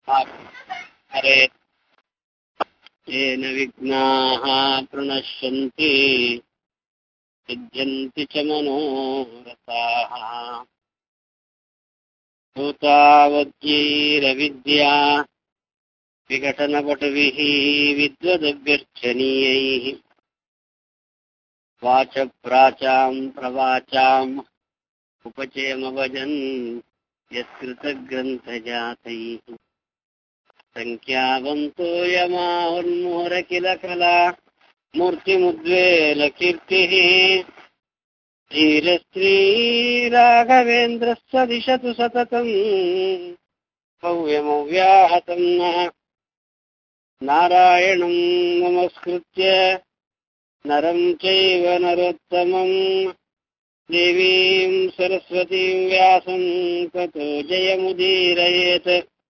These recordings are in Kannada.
हरे येन विघ्नाः प्रणश्यन्ति सिद्ध्यन्ति च मनोरथाः भूतावद्यैरविद्या विघटनपटुभिः विद्वदभ्यर्चनीयैः वाचप्राचाम् प्रवाचाम् उपचयमभजन् यत्कृतग्रन्थजातैः सङ्ख्यावन्तो यमाहुर्मुहुर किल कला मूर्तिमुद्वेलकीर्तिः धीरश्रीराघवेन्द्रस्य दिशतु सततम् भव्यमव्याहतम् नः नारायणम् नमस्कृत्य नरम् चैव नरोत्तमम् देवीम् सरस्वतीम् व्यासम् ततो जयमुदीरयेत्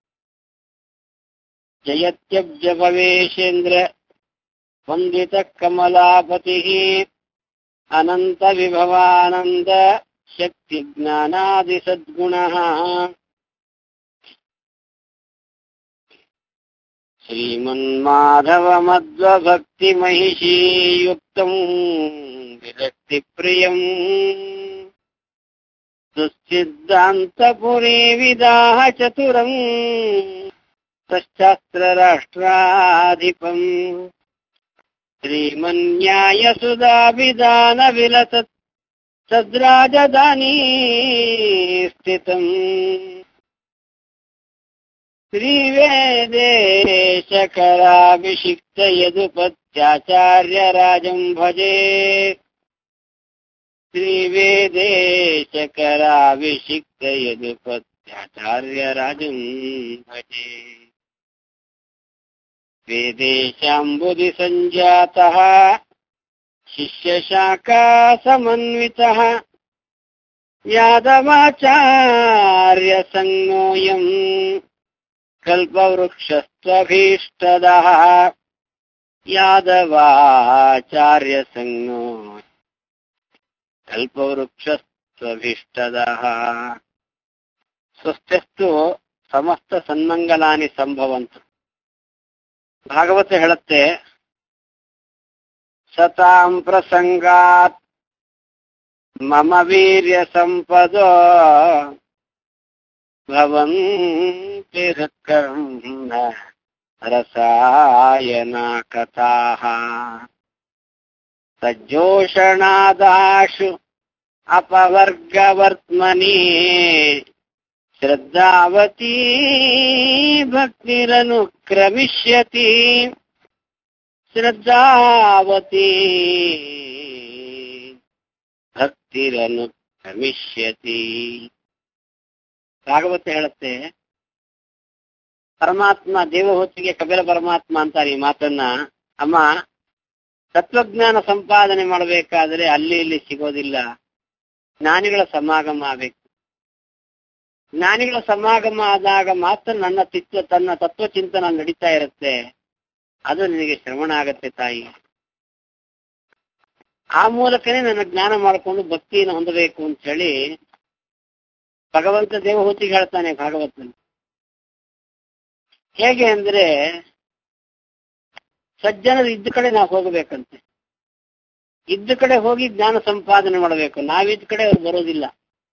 जयत्यब्जभवेशेन्द्र वन्दितः कमलापतिः अनन्तविभवानन्द शक्तिज्ञानादिसद्गुणः श्रीमन्माधवमध्वभक्तिमहिषीयुक्तम् विरक्तिप्रियम् दुःसिद्धान्तपुरी विदाह चतुरम् तश्चास्त्रराष्ट्राधिपम् श्रीमन्यायसुधाभिधानविलसत् सद्राजधानी स्थितम् श्रीवेदेशकराभिषिक्त यदुपत्याचार्यराजम् भजे श्रीवेदेशकराभिषिक्त यदुपत्याचार्यराजम् भजे वेदेशाम्बुधि सञ्जातः शिष्यशाखासमन्वितः यादवाचार्यसङ्गोऽयम् कल्पवृक्षस्त्वभीष्टदः यादवाचार्यसङ्गो कल्पवृक्षस्त्वभीष्टदः ಸ್ವಸ್ಥಸ್ತು ಸಮಸ್ತ ಸನ್ಮಂಗಲಾನಿ ಸಂಭವಂತು ಭಾಗವತ ಹೇಳುತ್ತೆ ಸತಾಂ ಪ್ರಸಂಗಾತ್ ಮಮ ವೀರ್ಯ ಸಂಪದೋ ಭವಂತಿ ಹೃತ್ಕರ್ಣ ರಸಾಯನ ಕಥಾಃ ಸಜ್ಜೋಷಣಾದಾಶು ಅಪವರ್ಗವರ್ತ್ಮನಿ श्रद्धावती भक्तिरनुक्रमिष्यति श्रद्धावती ಭಕ್ತಿರನುಕ್ರಮಿಷ್ಯತಿ ಭಾಗವತ ಹೇಳುತ್ತೆ ಪರಮಾತ್ಮ ದೇವಹೂತಿಗೆ ಕಪಿಲ ಪರಮಾತ್ಮ ಅಂತಾರೆ ಈ ಮಾತನ್ನ ಅಮ್ಮ ತತ್ವಜ್ಞಾನ ಸಂಪಾದನೆ ಮಾಡಬೇಕಾದ್ರೆ ಅಲ್ಲಿ ಇಲ್ಲಿ ಸಿಗೋದಿಲ್ಲ ಜ್ಞಾನಿಗಳ ಸಮಾಗಮ ಆಗಬೇಕು ಜ್ಞಾನಿಗಳ ಸಮಾಗಮ ಆದಾಗ ಮಾತ್ರ ನನ್ನ ತಿತ್ವ ತನ್ನ ತತ್ವಚಿಂತನ ನಡೀತಾ ಇರುತ್ತೆ ಅದು ನಿನಗೆ ಶ್ರವಣ ಆಗತ್ತೆ ತಾಯಿ ಆ ಮೂಲಕನೇ ನನ್ನ ಜ್ಞಾನ ಮಾಡಿಕೊಂಡು ಭಕ್ತಿಯನ್ನು ಹೊಂದಬೇಕು ಅಂತ ಹೇಳಿ ಭಗವಂತ ದೇವಹೂತಿಗೆ ಹೇಳ್ತಾನೆ ಭಾಗವತನ ಹೇಗೆ ಅಂದ್ರೆ ಸಜ್ಜನರು ಇದ್ದ ಕಡೆ ನಾವು ಹೋಗಬೇಕಂತೆ ಇದ್ದ ಕಡೆ ಹೋಗಿ ಜ್ಞಾನ ಸಂಪಾದನೆ ಮಾಡಬೇಕು ನಾವಿದ್ದ ಕಡೆ ಅವ್ರು ಬರೋದಿಲ್ಲ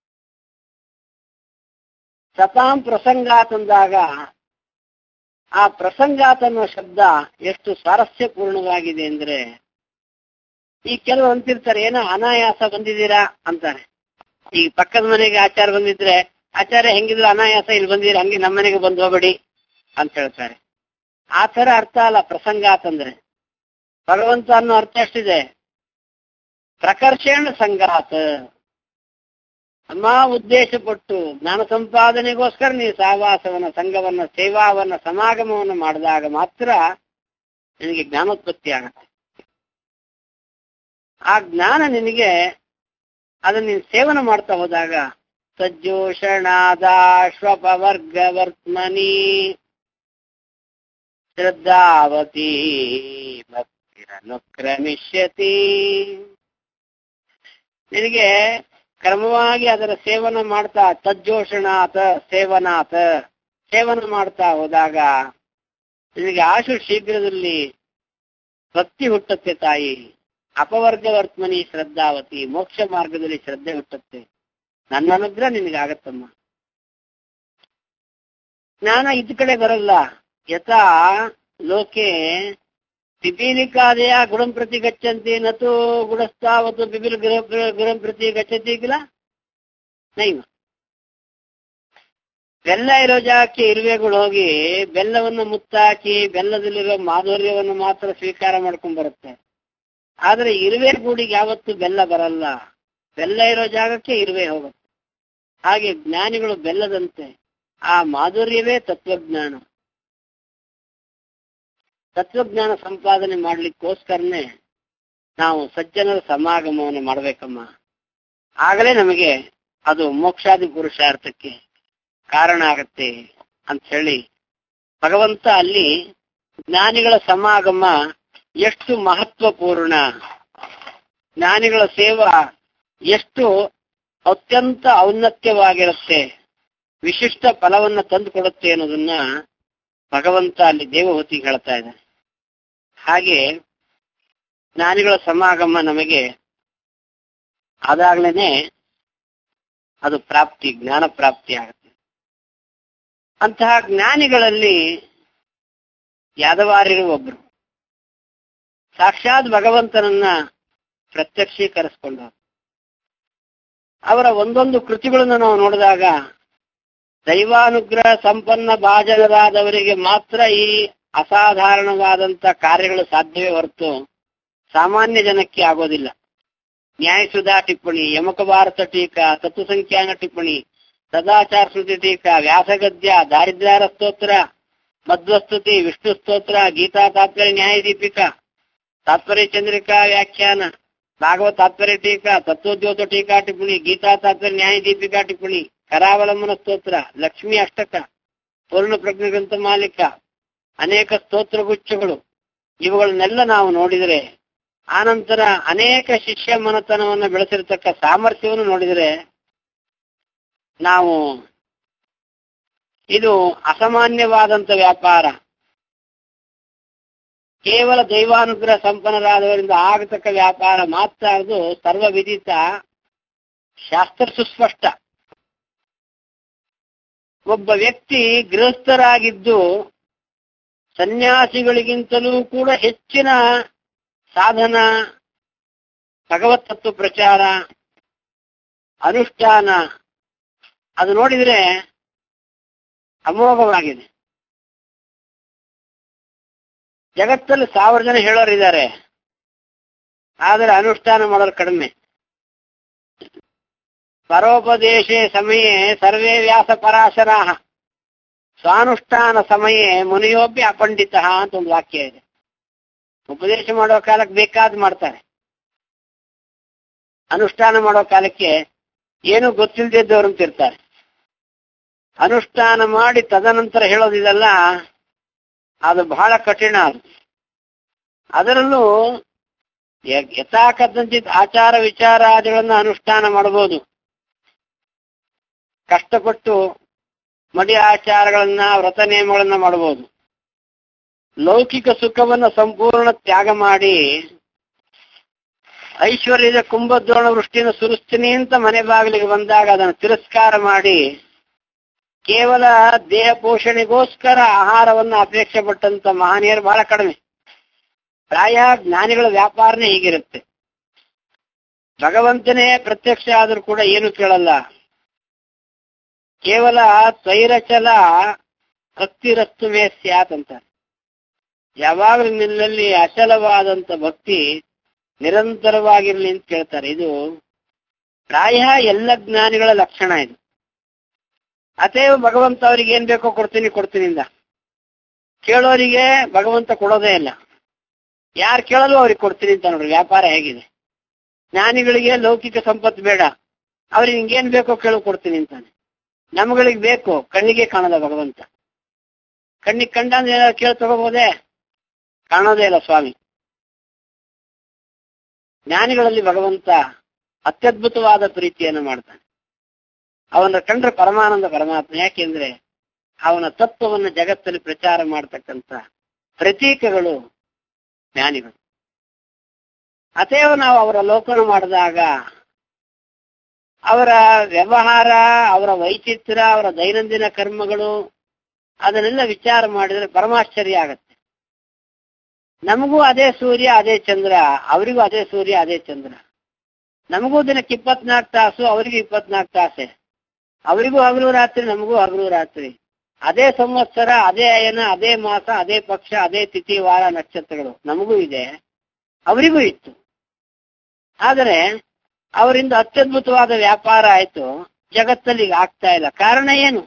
ಸತಾಂ ಪ್ರಸಂಗಾತ್ ಅಂದಾಗ ಆ ಪ್ರಸಂಗಾತ್ ಅನ್ನೋ ಶಬ್ದ ಎಷ್ಟು ಸ್ವಾರಸ್ಯಪೂರ್ಣವಾಗಿದೆ ಅಂದ್ರೆ ಈ ಕೆಲವು ಅಂತಿರ್ತಾರೆ ಏನೋ ಅನಾಯಾಸ ಬಂದಿದ್ದೀರಾ ಅಂತಾರೆ ಈಗ ಪಕ್ಕದ ಮನೆಗೆ ಆಚಾರ ಬಂದಿದ್ರೆ ಆಚಾರ್ಯ ಹೆಂಗಿದ್ರು ಅನಾಯಾಸ ಇಲ್ಲಿ ಬಂದಿರ ಹಂಗೆ ನಮ್ಮ ಮನೆಗೆ ಬಂದು ಹೋಗ್ಬೇಡಿ ಅಂತ ಹೇಳ್ತಾರೆ ಆ ತರ ಅರ್ಥ ಅಲ್ಲ ಪ್ರಸಂಗಾತ್ ಅಂದ್ರೆ ಭಗವಂತ ಅನ್ನೋ ಅರ್ಥ ಎಷ್ಟಿದೆ ಪ್ರಕರ್ಷಣ ಸಂಗಾತ್ ಅಮ್ಮ ಉದ್ದೇಶಪಟ್ಟು ಜ್ಞಾನ ಸಂಪಾದನೆಗೋಸ್ಕರ ನೀವು ಸಹವಾಸವನ್ನ ಸಂಘವನ್ನ ಸೇವಾವನ್ನ ಸಮಾಗಮವನ್ನು ಮಾಡಿದಾಗ ಮಾತ್ರ ನಿನಗೆ ಜ್ಞಾನೋತ್ಪತ್ತಿ ಆಗತ್ತೆ ಆ ಜ್ಞಾನ ನಿನಗೆ ಅದನ್ನ ನೀನು ಸೇವನ ಮಾಡ್ತಾ ಹೋದಾಗ ಸಜ್ಜೋಷಣಾದಾಶ್ವಪವರ್ಗವರ್ತ್ಮನಿ ಶ್ರದ್ಧಾವತಿ ಭಕ್ತಿರನುಕ್ರಮಿಷ್ಯತಿ ನಿನಗೆ ಕ್ರಮವಾಗಿ ಅದರ ಸೇವನ ಮಾಡ್ತಾ ತಜ್ಜೋಷಣಾತ ಸೇವನಾಥ ಸೇವನೆ ಮಾಡ್ತಾ ಹೋದಾಗ ನಿನಗೆ ಆಶು ಶೀಘ್ರದಲ್ಲಿ ಭಕ್ತಿ ಹುಟ್ಟುತ್ತೆ ತಾಯಿ ಅಪವರ್ಗ ವರ್ತಮನಿ ಶ್ರದ್ಧಾವತಿ ಮೋಕ್ಷ ಮಾರ್ಗದಲ್ಲಿ ಶ್ರದ್ಧೆ ಹುಟ್ಟುತ್ತೆ ನನ್ನ ಅನುಗ್ರಹ ನಿನಗಾಗತ್ತಮ್ಮ ಜ್ಞಾನ ಇದ್ ಕಡೆ ಬರಲ್ಲ ಯಥಾ ಲೋಕೆ ಪಿಪೀಲಿಕಾದಯ ಗುಣಂ ಪ್ರತಿ ಗಚ್ಚಂತಿ ನತು ಗುಣಸ್ಥಾವತು ಪಿಪಿಲ್ ಗುಣಂ ಪ್ರತಿ ಗಚ್ಚತಿ ಕಿಲ ನೈವ ಬೆಲ್ಲ ಇರೋ ಜಾಗಕ್ಕೆ ಇರುವೆಗಳು ಹೋಗಿ ಬೆಲ್ಲವನ್ನು ಮುತ್ತಾಕಿ ಬೆಲ್ಲದಲ್ಲಿರೋ ಮಾಧುರ್ಯವನ್ನು ಮಾತ್ರ ಸ್ವೀಕಾರ ಮಾಡ್ಕೊಂಡ್ ಬರುತ್ತೆ ಆದ್ರೆ ಇರುವೆ ಗೂಡಿಗೆ ಯಾವತ್ತು ಬೆಲ್ಲ ಬರಲ್ಲ ಬೆಲ್ಲ ಇರೋ ಜಾಗಕ್ಕೆ ಇರುವೆ ಹೋಗುತ್ತೆ ಹಾಗೆ ಜ್ಞಾನಿಗಳು ಬೆಲ್ಲದಂತೆ ಆ ಮಾಧುರ್ಯವೇ ತತ್ವಜ್ಞಾನ ತತ್ವಜ್ಞಾನ ಸಂಪಾದನೆ ಮಾಡ್ಲಿಕ್ಕೋಸ್ಕರನೇ ನಾವು ಸಜ್ಜನರ ಸಮಾಗಮವನ್ನು ಮಾಡ್ಬೇಕಮ್ಮ ಆಗಲೇ ನಮಗೆ ಅದು ಮೋಕ್ಷಾದಿ ಪುರುಷಾರ್ಥಕ್ಕೆ ಕಾರಣ ಆಗತ್ತೆ ಅಂತ ಹೇಳಿ ಭಗವಂತ ಅಲ್ಲಿ ಜ್ಞಾನಿಗಳ ಸಮಾಗಮ ಎಷ್ಟು ಮಹತ್ವಪೂರ್ಣ ಜ್ಞಾನಿಗಳ ಸೇವಾ ಎಷ್ಟು ಅತ್ಯಂತ ಔನ್ನತ್ಯವಾಗಿರುತ್ತೆ ವಿಶಿಷ್ಟ ಫಲವನ್ನ ತಂದು ಕೊಡುತ್ತೆ ಅನ್ನೋದನ್ನ ಭಗವಂತ ಅಲ್ಲಿ ದೇವಹೂತಿ ಹೇಳ್ತಾ ಇದ್ದಾನೆ ಹಾಗೆ ಜ್ಞಾನಿಗಳ ಸಮಾಗಮ ನಮಗೆ ಆದಾಗ್ಲೇನೆ ಅದು ಪ್ರಾಪ್ತಿ ಜ್ಞಾನ ಪ್ರಾಪ್ತಿ ಆಗುತ್ತೆ ಅಂತಹ ಜ್ಞಾನಿಗಳಲ್ಲಿ ಯಾದವಾರ್ಯರು ಒಬ್ರು ಸಾಕ್ಷಾತ್ ಭಗವಂತನನ್ನ ಪ್ರತ್ಯಕ್ಷೀಕರಿಸಿಕೊಂಡು ಅವರ ಒಂದೊಂದು ಕೃತಿಗಳನ್ನು ನಾವು ನೋಡಿದಾಗ ದೈವಾನುಗ್ರಹ ಸಂಪನ್ನ ಭಾಜನರಾದವರಿಗೆ ಮಾತ್ರ ಈ ಅಸಾಧಾರಣವಾದಂತ ಕಾರ್ಯಗಳು ಸಾಧ್ಯವೇ ಹೊರತು ಸಾಮಾನ್ಯ ಜನಕ್ಕೆ ಆಗೋದಿಲ್ಲ ನ್ಯಾಯಸುಧಾ ಟಿಪ್ಪಣಿ ಯಮಕ ಭಾರತ ಟೀಕಾ ತತ್ವ ಸಂಖ್ಯಾನ ಟಿಪ್ಪಣಿ ಸದಾಚಾರ ಸ್ಮೃತಿ ಟೀಕಾ ವ್ಯಾಸಗದ್ಯ ದಾರಿದ್ರ್ಯಾರ ಸ್ತೋತ್ರ ಮಧ್ವಸ್ತುತಿ ವಿಷ್ಣು ಸ್ತೋತ್ರ ಗೀತಾ ತಾತ್ಪರ್ಯ ನ್ಯಾಯ ದೀಪಿಕಾ ತಾತ್ಪರ್ಯ ಚಂದ್ರಿಕಾ ವ್ಯಾಖ್ಯಾನ ಭಾಗವತ ತಾತ್ಪರ್ಯ ಟೀಕಾ ತತ್ವೋದ್ಯೋತ ಟೀಕಾ ಟಿಪ್ಪಣಿ ಗೀತಾ ತಾತ್ಪರ್ಯ ನ್ಯಾಯ ದೀಪಿಕಾ ಟಿಪ್ಪಣಿ ಕರಾವಲಂಬನ ಸ್ತೋತ್ರ ಲಕ್ಷ್ಮಿ ಅಷ್ಟಕ ಪೂರ್ಣ ಪ್ರಜ್ಞ ಗ್ರಂಥ ಮಾಲಿಕ ಅನೇಕ ಸ್ತೋತ್ರ ಗುಚ್ಛಗಳು ಇವುಗಳನ್ನೆಲ್ಲ ನಾವು ನೋಡಿದರೆ ಆನಂತರ ಅನೇಕ ಶಿಷ್ಯ ಮನತನವನ್ನು ಬೆಳೆಸಿರ್ತಕ್ಕ ಸಾಮರ್ಥ್ಯವನ್ನು ನೋಡಿದರೆ ನಾವು ಇದು ಅಸಾಮಾನ್ಯವಾದಂತ ವ್ಯಾಪಾರ ಕೇವಲ ದೈವಾನುಗ್ರಹ ಸಂಪನ್ನರಾದವರಿಂದ ಆಗತಕ್ಕ ವ್ಯಾಪಾರ ಮಾತ್ರ ಅದು ಸರ್ವ ವಿದಿತ ಶಾಸ್ತ್ರ ಸುಸ್ಪಷ್ಟ ಒಬ್ಬ ವ್ಯಕ್ತಿ ಗೃಹಸ್ಥರಾಗಿದ್ದು ಸನ್ಯಾಸಿಗಳಿಗಿಂತಲೂ ಕೂಡ ಹೆಚ್ಚಿನ ಸಾಧನ ಭಗವತ್ ತತ್ವ ಪ್ರಚಾರ ಅನುಷ್ಠಾನ ಅದು ನೋಡಿದ್ರೆ ಅಮೋಘವಾಗಿದೆ ಜಗತ್ತಲ್ಲಿ ಸಾವಿರ ಜನ ಹೇಳೋರಿದ್ದಾರೆ ಆದರೆ ಅನುಷ್ಠಾನ ಮಾಡೋರು ಕಡಿಮೆ ಪರೋಪದೇಶೆ ಸಮಯೇ ಸರ್ವೇ ವ್ಯಾಸ ಪರಾಶರಾಹ ಸ್ವಾನುಷ್ಠಾನ ಸಮಯೇ ಮುನಿಯೋಪಿ ಅಪಂಡಿತ ಅಂತ ಒಂದು ವಾಕ್ಯ ಇದೆ ಉಪದೇಶ ಮಾಡೋ ಕಾಲಕ್ಕೆ ಬೇಕಾದ್ ಮಾಡ್ತಾರೆ ಅನುಷ್ಠಾನ ಮಾಡೋ ಕಾಲಕ್ಕೆ ಏನು ಗೊತ್ತಿಲ್ಲದಿದ್ದವರು ಅಂತ ಇರ್ತಾರೆ ಅನುಷ್ಠಾನ ಮಾಡಿ ತದನಂತರ ಹೇಳೋದಿದೆಲ್ಲ ಅದು ಬಹಳ ಕಠಿಣ ಅದು ಅದರಲ್ಲೂ ಯ- ಯಥಾಕಥಂಚಿತ್ ಆಚಾರ ವಿಚಾರಾದಿಗಳನ್ನ ಅನುಷ್ಠಾನ ಮಾಡಬಹುದು ಕಷ್ಟಪಟ್ಟು ಮಡಿ ಆಚಾರಗಳನ್ನ ವ್ರತ ನಿಯಮಗಳನ್ನ ಮಾಡಬಹುದು ಲೌಕಿಕ ಸುಖವನ್ನ ಸಂಪೂರ್ಣ ತ್ಯಾಗ ಮಾಡಿ ಐಶ್ವರ್ಯದ ಕುಂಭದ್ರೋಣ ವೃಷ್ಟಿಯನ್ನು ಸುರಿಸ್ತೀನಿ ಅಂತ ಮನೆ ಬಾಗಿಲಿಗೆ ಬಂದಾಗ ಅದನ್ನು ತಿರಸ್ಕಾರ ಮಾಡಿ ಕೇವಲ ದೇಹ ಪೋಷಣೆಗೋಸ್ಕರ ಆಹಾರವನ್ನ ಅಪೇಕ್ಷೆ ಪಟ್ಟಂತ ಮಹನೀಯರು ಬಹಳ ಕಡಿಮೆ ಪ್ರಾಯ ಜ್ಞಾನಿಗಳ ವ್ಯಾಪಾರನೇ ಹೀಗಿರುತ್ತೆ ಭಗವಂತನೇ ಪ್ರತ್ಯಕ್ಷ ಆದ್ರೂ ಕೂಡ ಏನು ಕೇಳಲ್ಲ ಕೇವಲ ತ್ವೈರಚಲ ಭಕ್ತಿರಸ್ತು ಮೇ ಸ್ಯಾತ್ ಅಂತ ಯಾವಾಗಲೂ ನಿನ್ನಲ್ಲಿ ಅಚಲವಾದಂತ ಭಕ್ತಿ ನಿರಂತರವಾಗಿರ್ಲಿ ಅಂತ ಕೇಳ್ತಾರೆ ಇದು ಪ್ರಾಯ ಎಲ್ಲ ಜ್ಞಾನಿಗಳ ಲಕ್ಷಣ ಇದು ಅತೇವ ಭಗವಂತ ಅವ್ರಿಗೆ ಏನ್ ಬೇಕೋ ಕೊಡ್ತೀನಿ ಕೊಡ್ತೀನಿ ಇಂದ ಕೇಳೋರಿಗೆ ಭಗವಂತ ಕೊಡೋದೇ ಇಲ್ಲ ಯಾರು ಕೇಳಲು ಅವ್ರಿಗೆ ಕೊಡ್ತೀನಿ ಅಂತ ನೋಡ್ರಿ ವ್ಯಾಪಾರ ಹೇಗಿದೆ ಜ್ಞಾನಿಗಳಿಗೆ ಲೌಕಿಕ ಸಂಪತ್ತು ಬೇಡ ಅವ್ರಿಗೆ ಹಿಂಗೇನ್ ಬೇಕೋ ಕೇಳು ಕೊಡ್ತೀನಿ ಅಂತಾನೆ ನಮ್ಗಳಿಗೆ ಬೇಕು ಕಣ್ಣಿಗೆ ಕಾಣದ ಭಗವಂತ ಕಣ್ಣಿಗೆ ಕಂಡಂದ್ರೆ ಏನಾದ್ರು ಕೇಳಿ ತಗೋಬೋದೇ ಕಾಣೋದೇ ಇಲ್ಲ ಸ್ವಾಮಿ ಜ್ಞಾನಿಗಳಲ್ಲಿ ಭಗವಂತ ಅತ್ಯದ್ಭುತವಾದ ಪ್ರೀತಿಯನ್ನು ಮಾಡ್ತಾನೆ ಅವನ ಕಂಡ್ರೆ ಪರಮಾನಂದ ಪರಮಾತ್ಮ ಯಾಕೆಂದ್ರೆ ಅವನ ತತ್ವವನ್ನು ಜಗತ್ತಲ್ಲಿ ಪ್ರಚಾರ ಮಾಡತಕ್ಕಂತ ಪ್ರತೀಕಗಳು ಜ್ಞಾನಿಗಳು ಅತೇವ ನಾವು ಅವರ ಲೋಕನ ಮಾಡಿದಾಗ ಅವರ ವ್ಯವಹಾರ ಅವರ ವೈಚಿತ್ರ್ಯ ಅವರ ದೈನಂದಿನ ಕರ್ಮಗಳು ಅದನ್ನೆಲ್ಲ ವಿಚಾರ ಮಾಡಿದ್ರೆ ಪರಮಾಶ್ಚರ್ಯ ಆಗತ್ತೆ ನಮಗೂ ಅದೇ ಸೂರ್ಯ ಅದೇ ಚಂದ್ರ ಅವರಿಗೂ ಅದೇ ಸೂರ್ಯ ಅದೇ ಚಂದ್ರ ನಮಗೂ ದಿನಕ್ಕೆ ಇಪ್ಪತ್ನಾಲ್ಕು ತಾಸು ಅವರಿಗೂ ಇಪ್ಪತ್ನಾಲ್ಕು ತಾಸೆ ಅವರಿಗೂ ಹಗಲು ರಾತ್ರಿ ನಮಗೂ ಹಗಲು ರಾತ್ರಿ ಅದೇ ಸಂವತ್ಸರ ಅದೇ ಅಯನ ಅದೇ ಮಾಸ ಅದೇ ಪಕ್ಷ ಅದೇ ತಿಥಿ ವಾರ ನಕ್ಷತ್ರಗಳು ನಮಗೂ ಇದೆ ಅವರಿಗೂ ಇತ್ತು ಆದರೆ ಅವರಿಂದ ಅತ್ಯದ್ಭುತವಾದ ವ್ಯಾಪಾರ ಆಯ್ತು ಜಗತ್ತಲ್ಲಿ ಈಗ ಆಗ್ತಾ ಇಲ್ಲ ಕಾರಣ ಏನು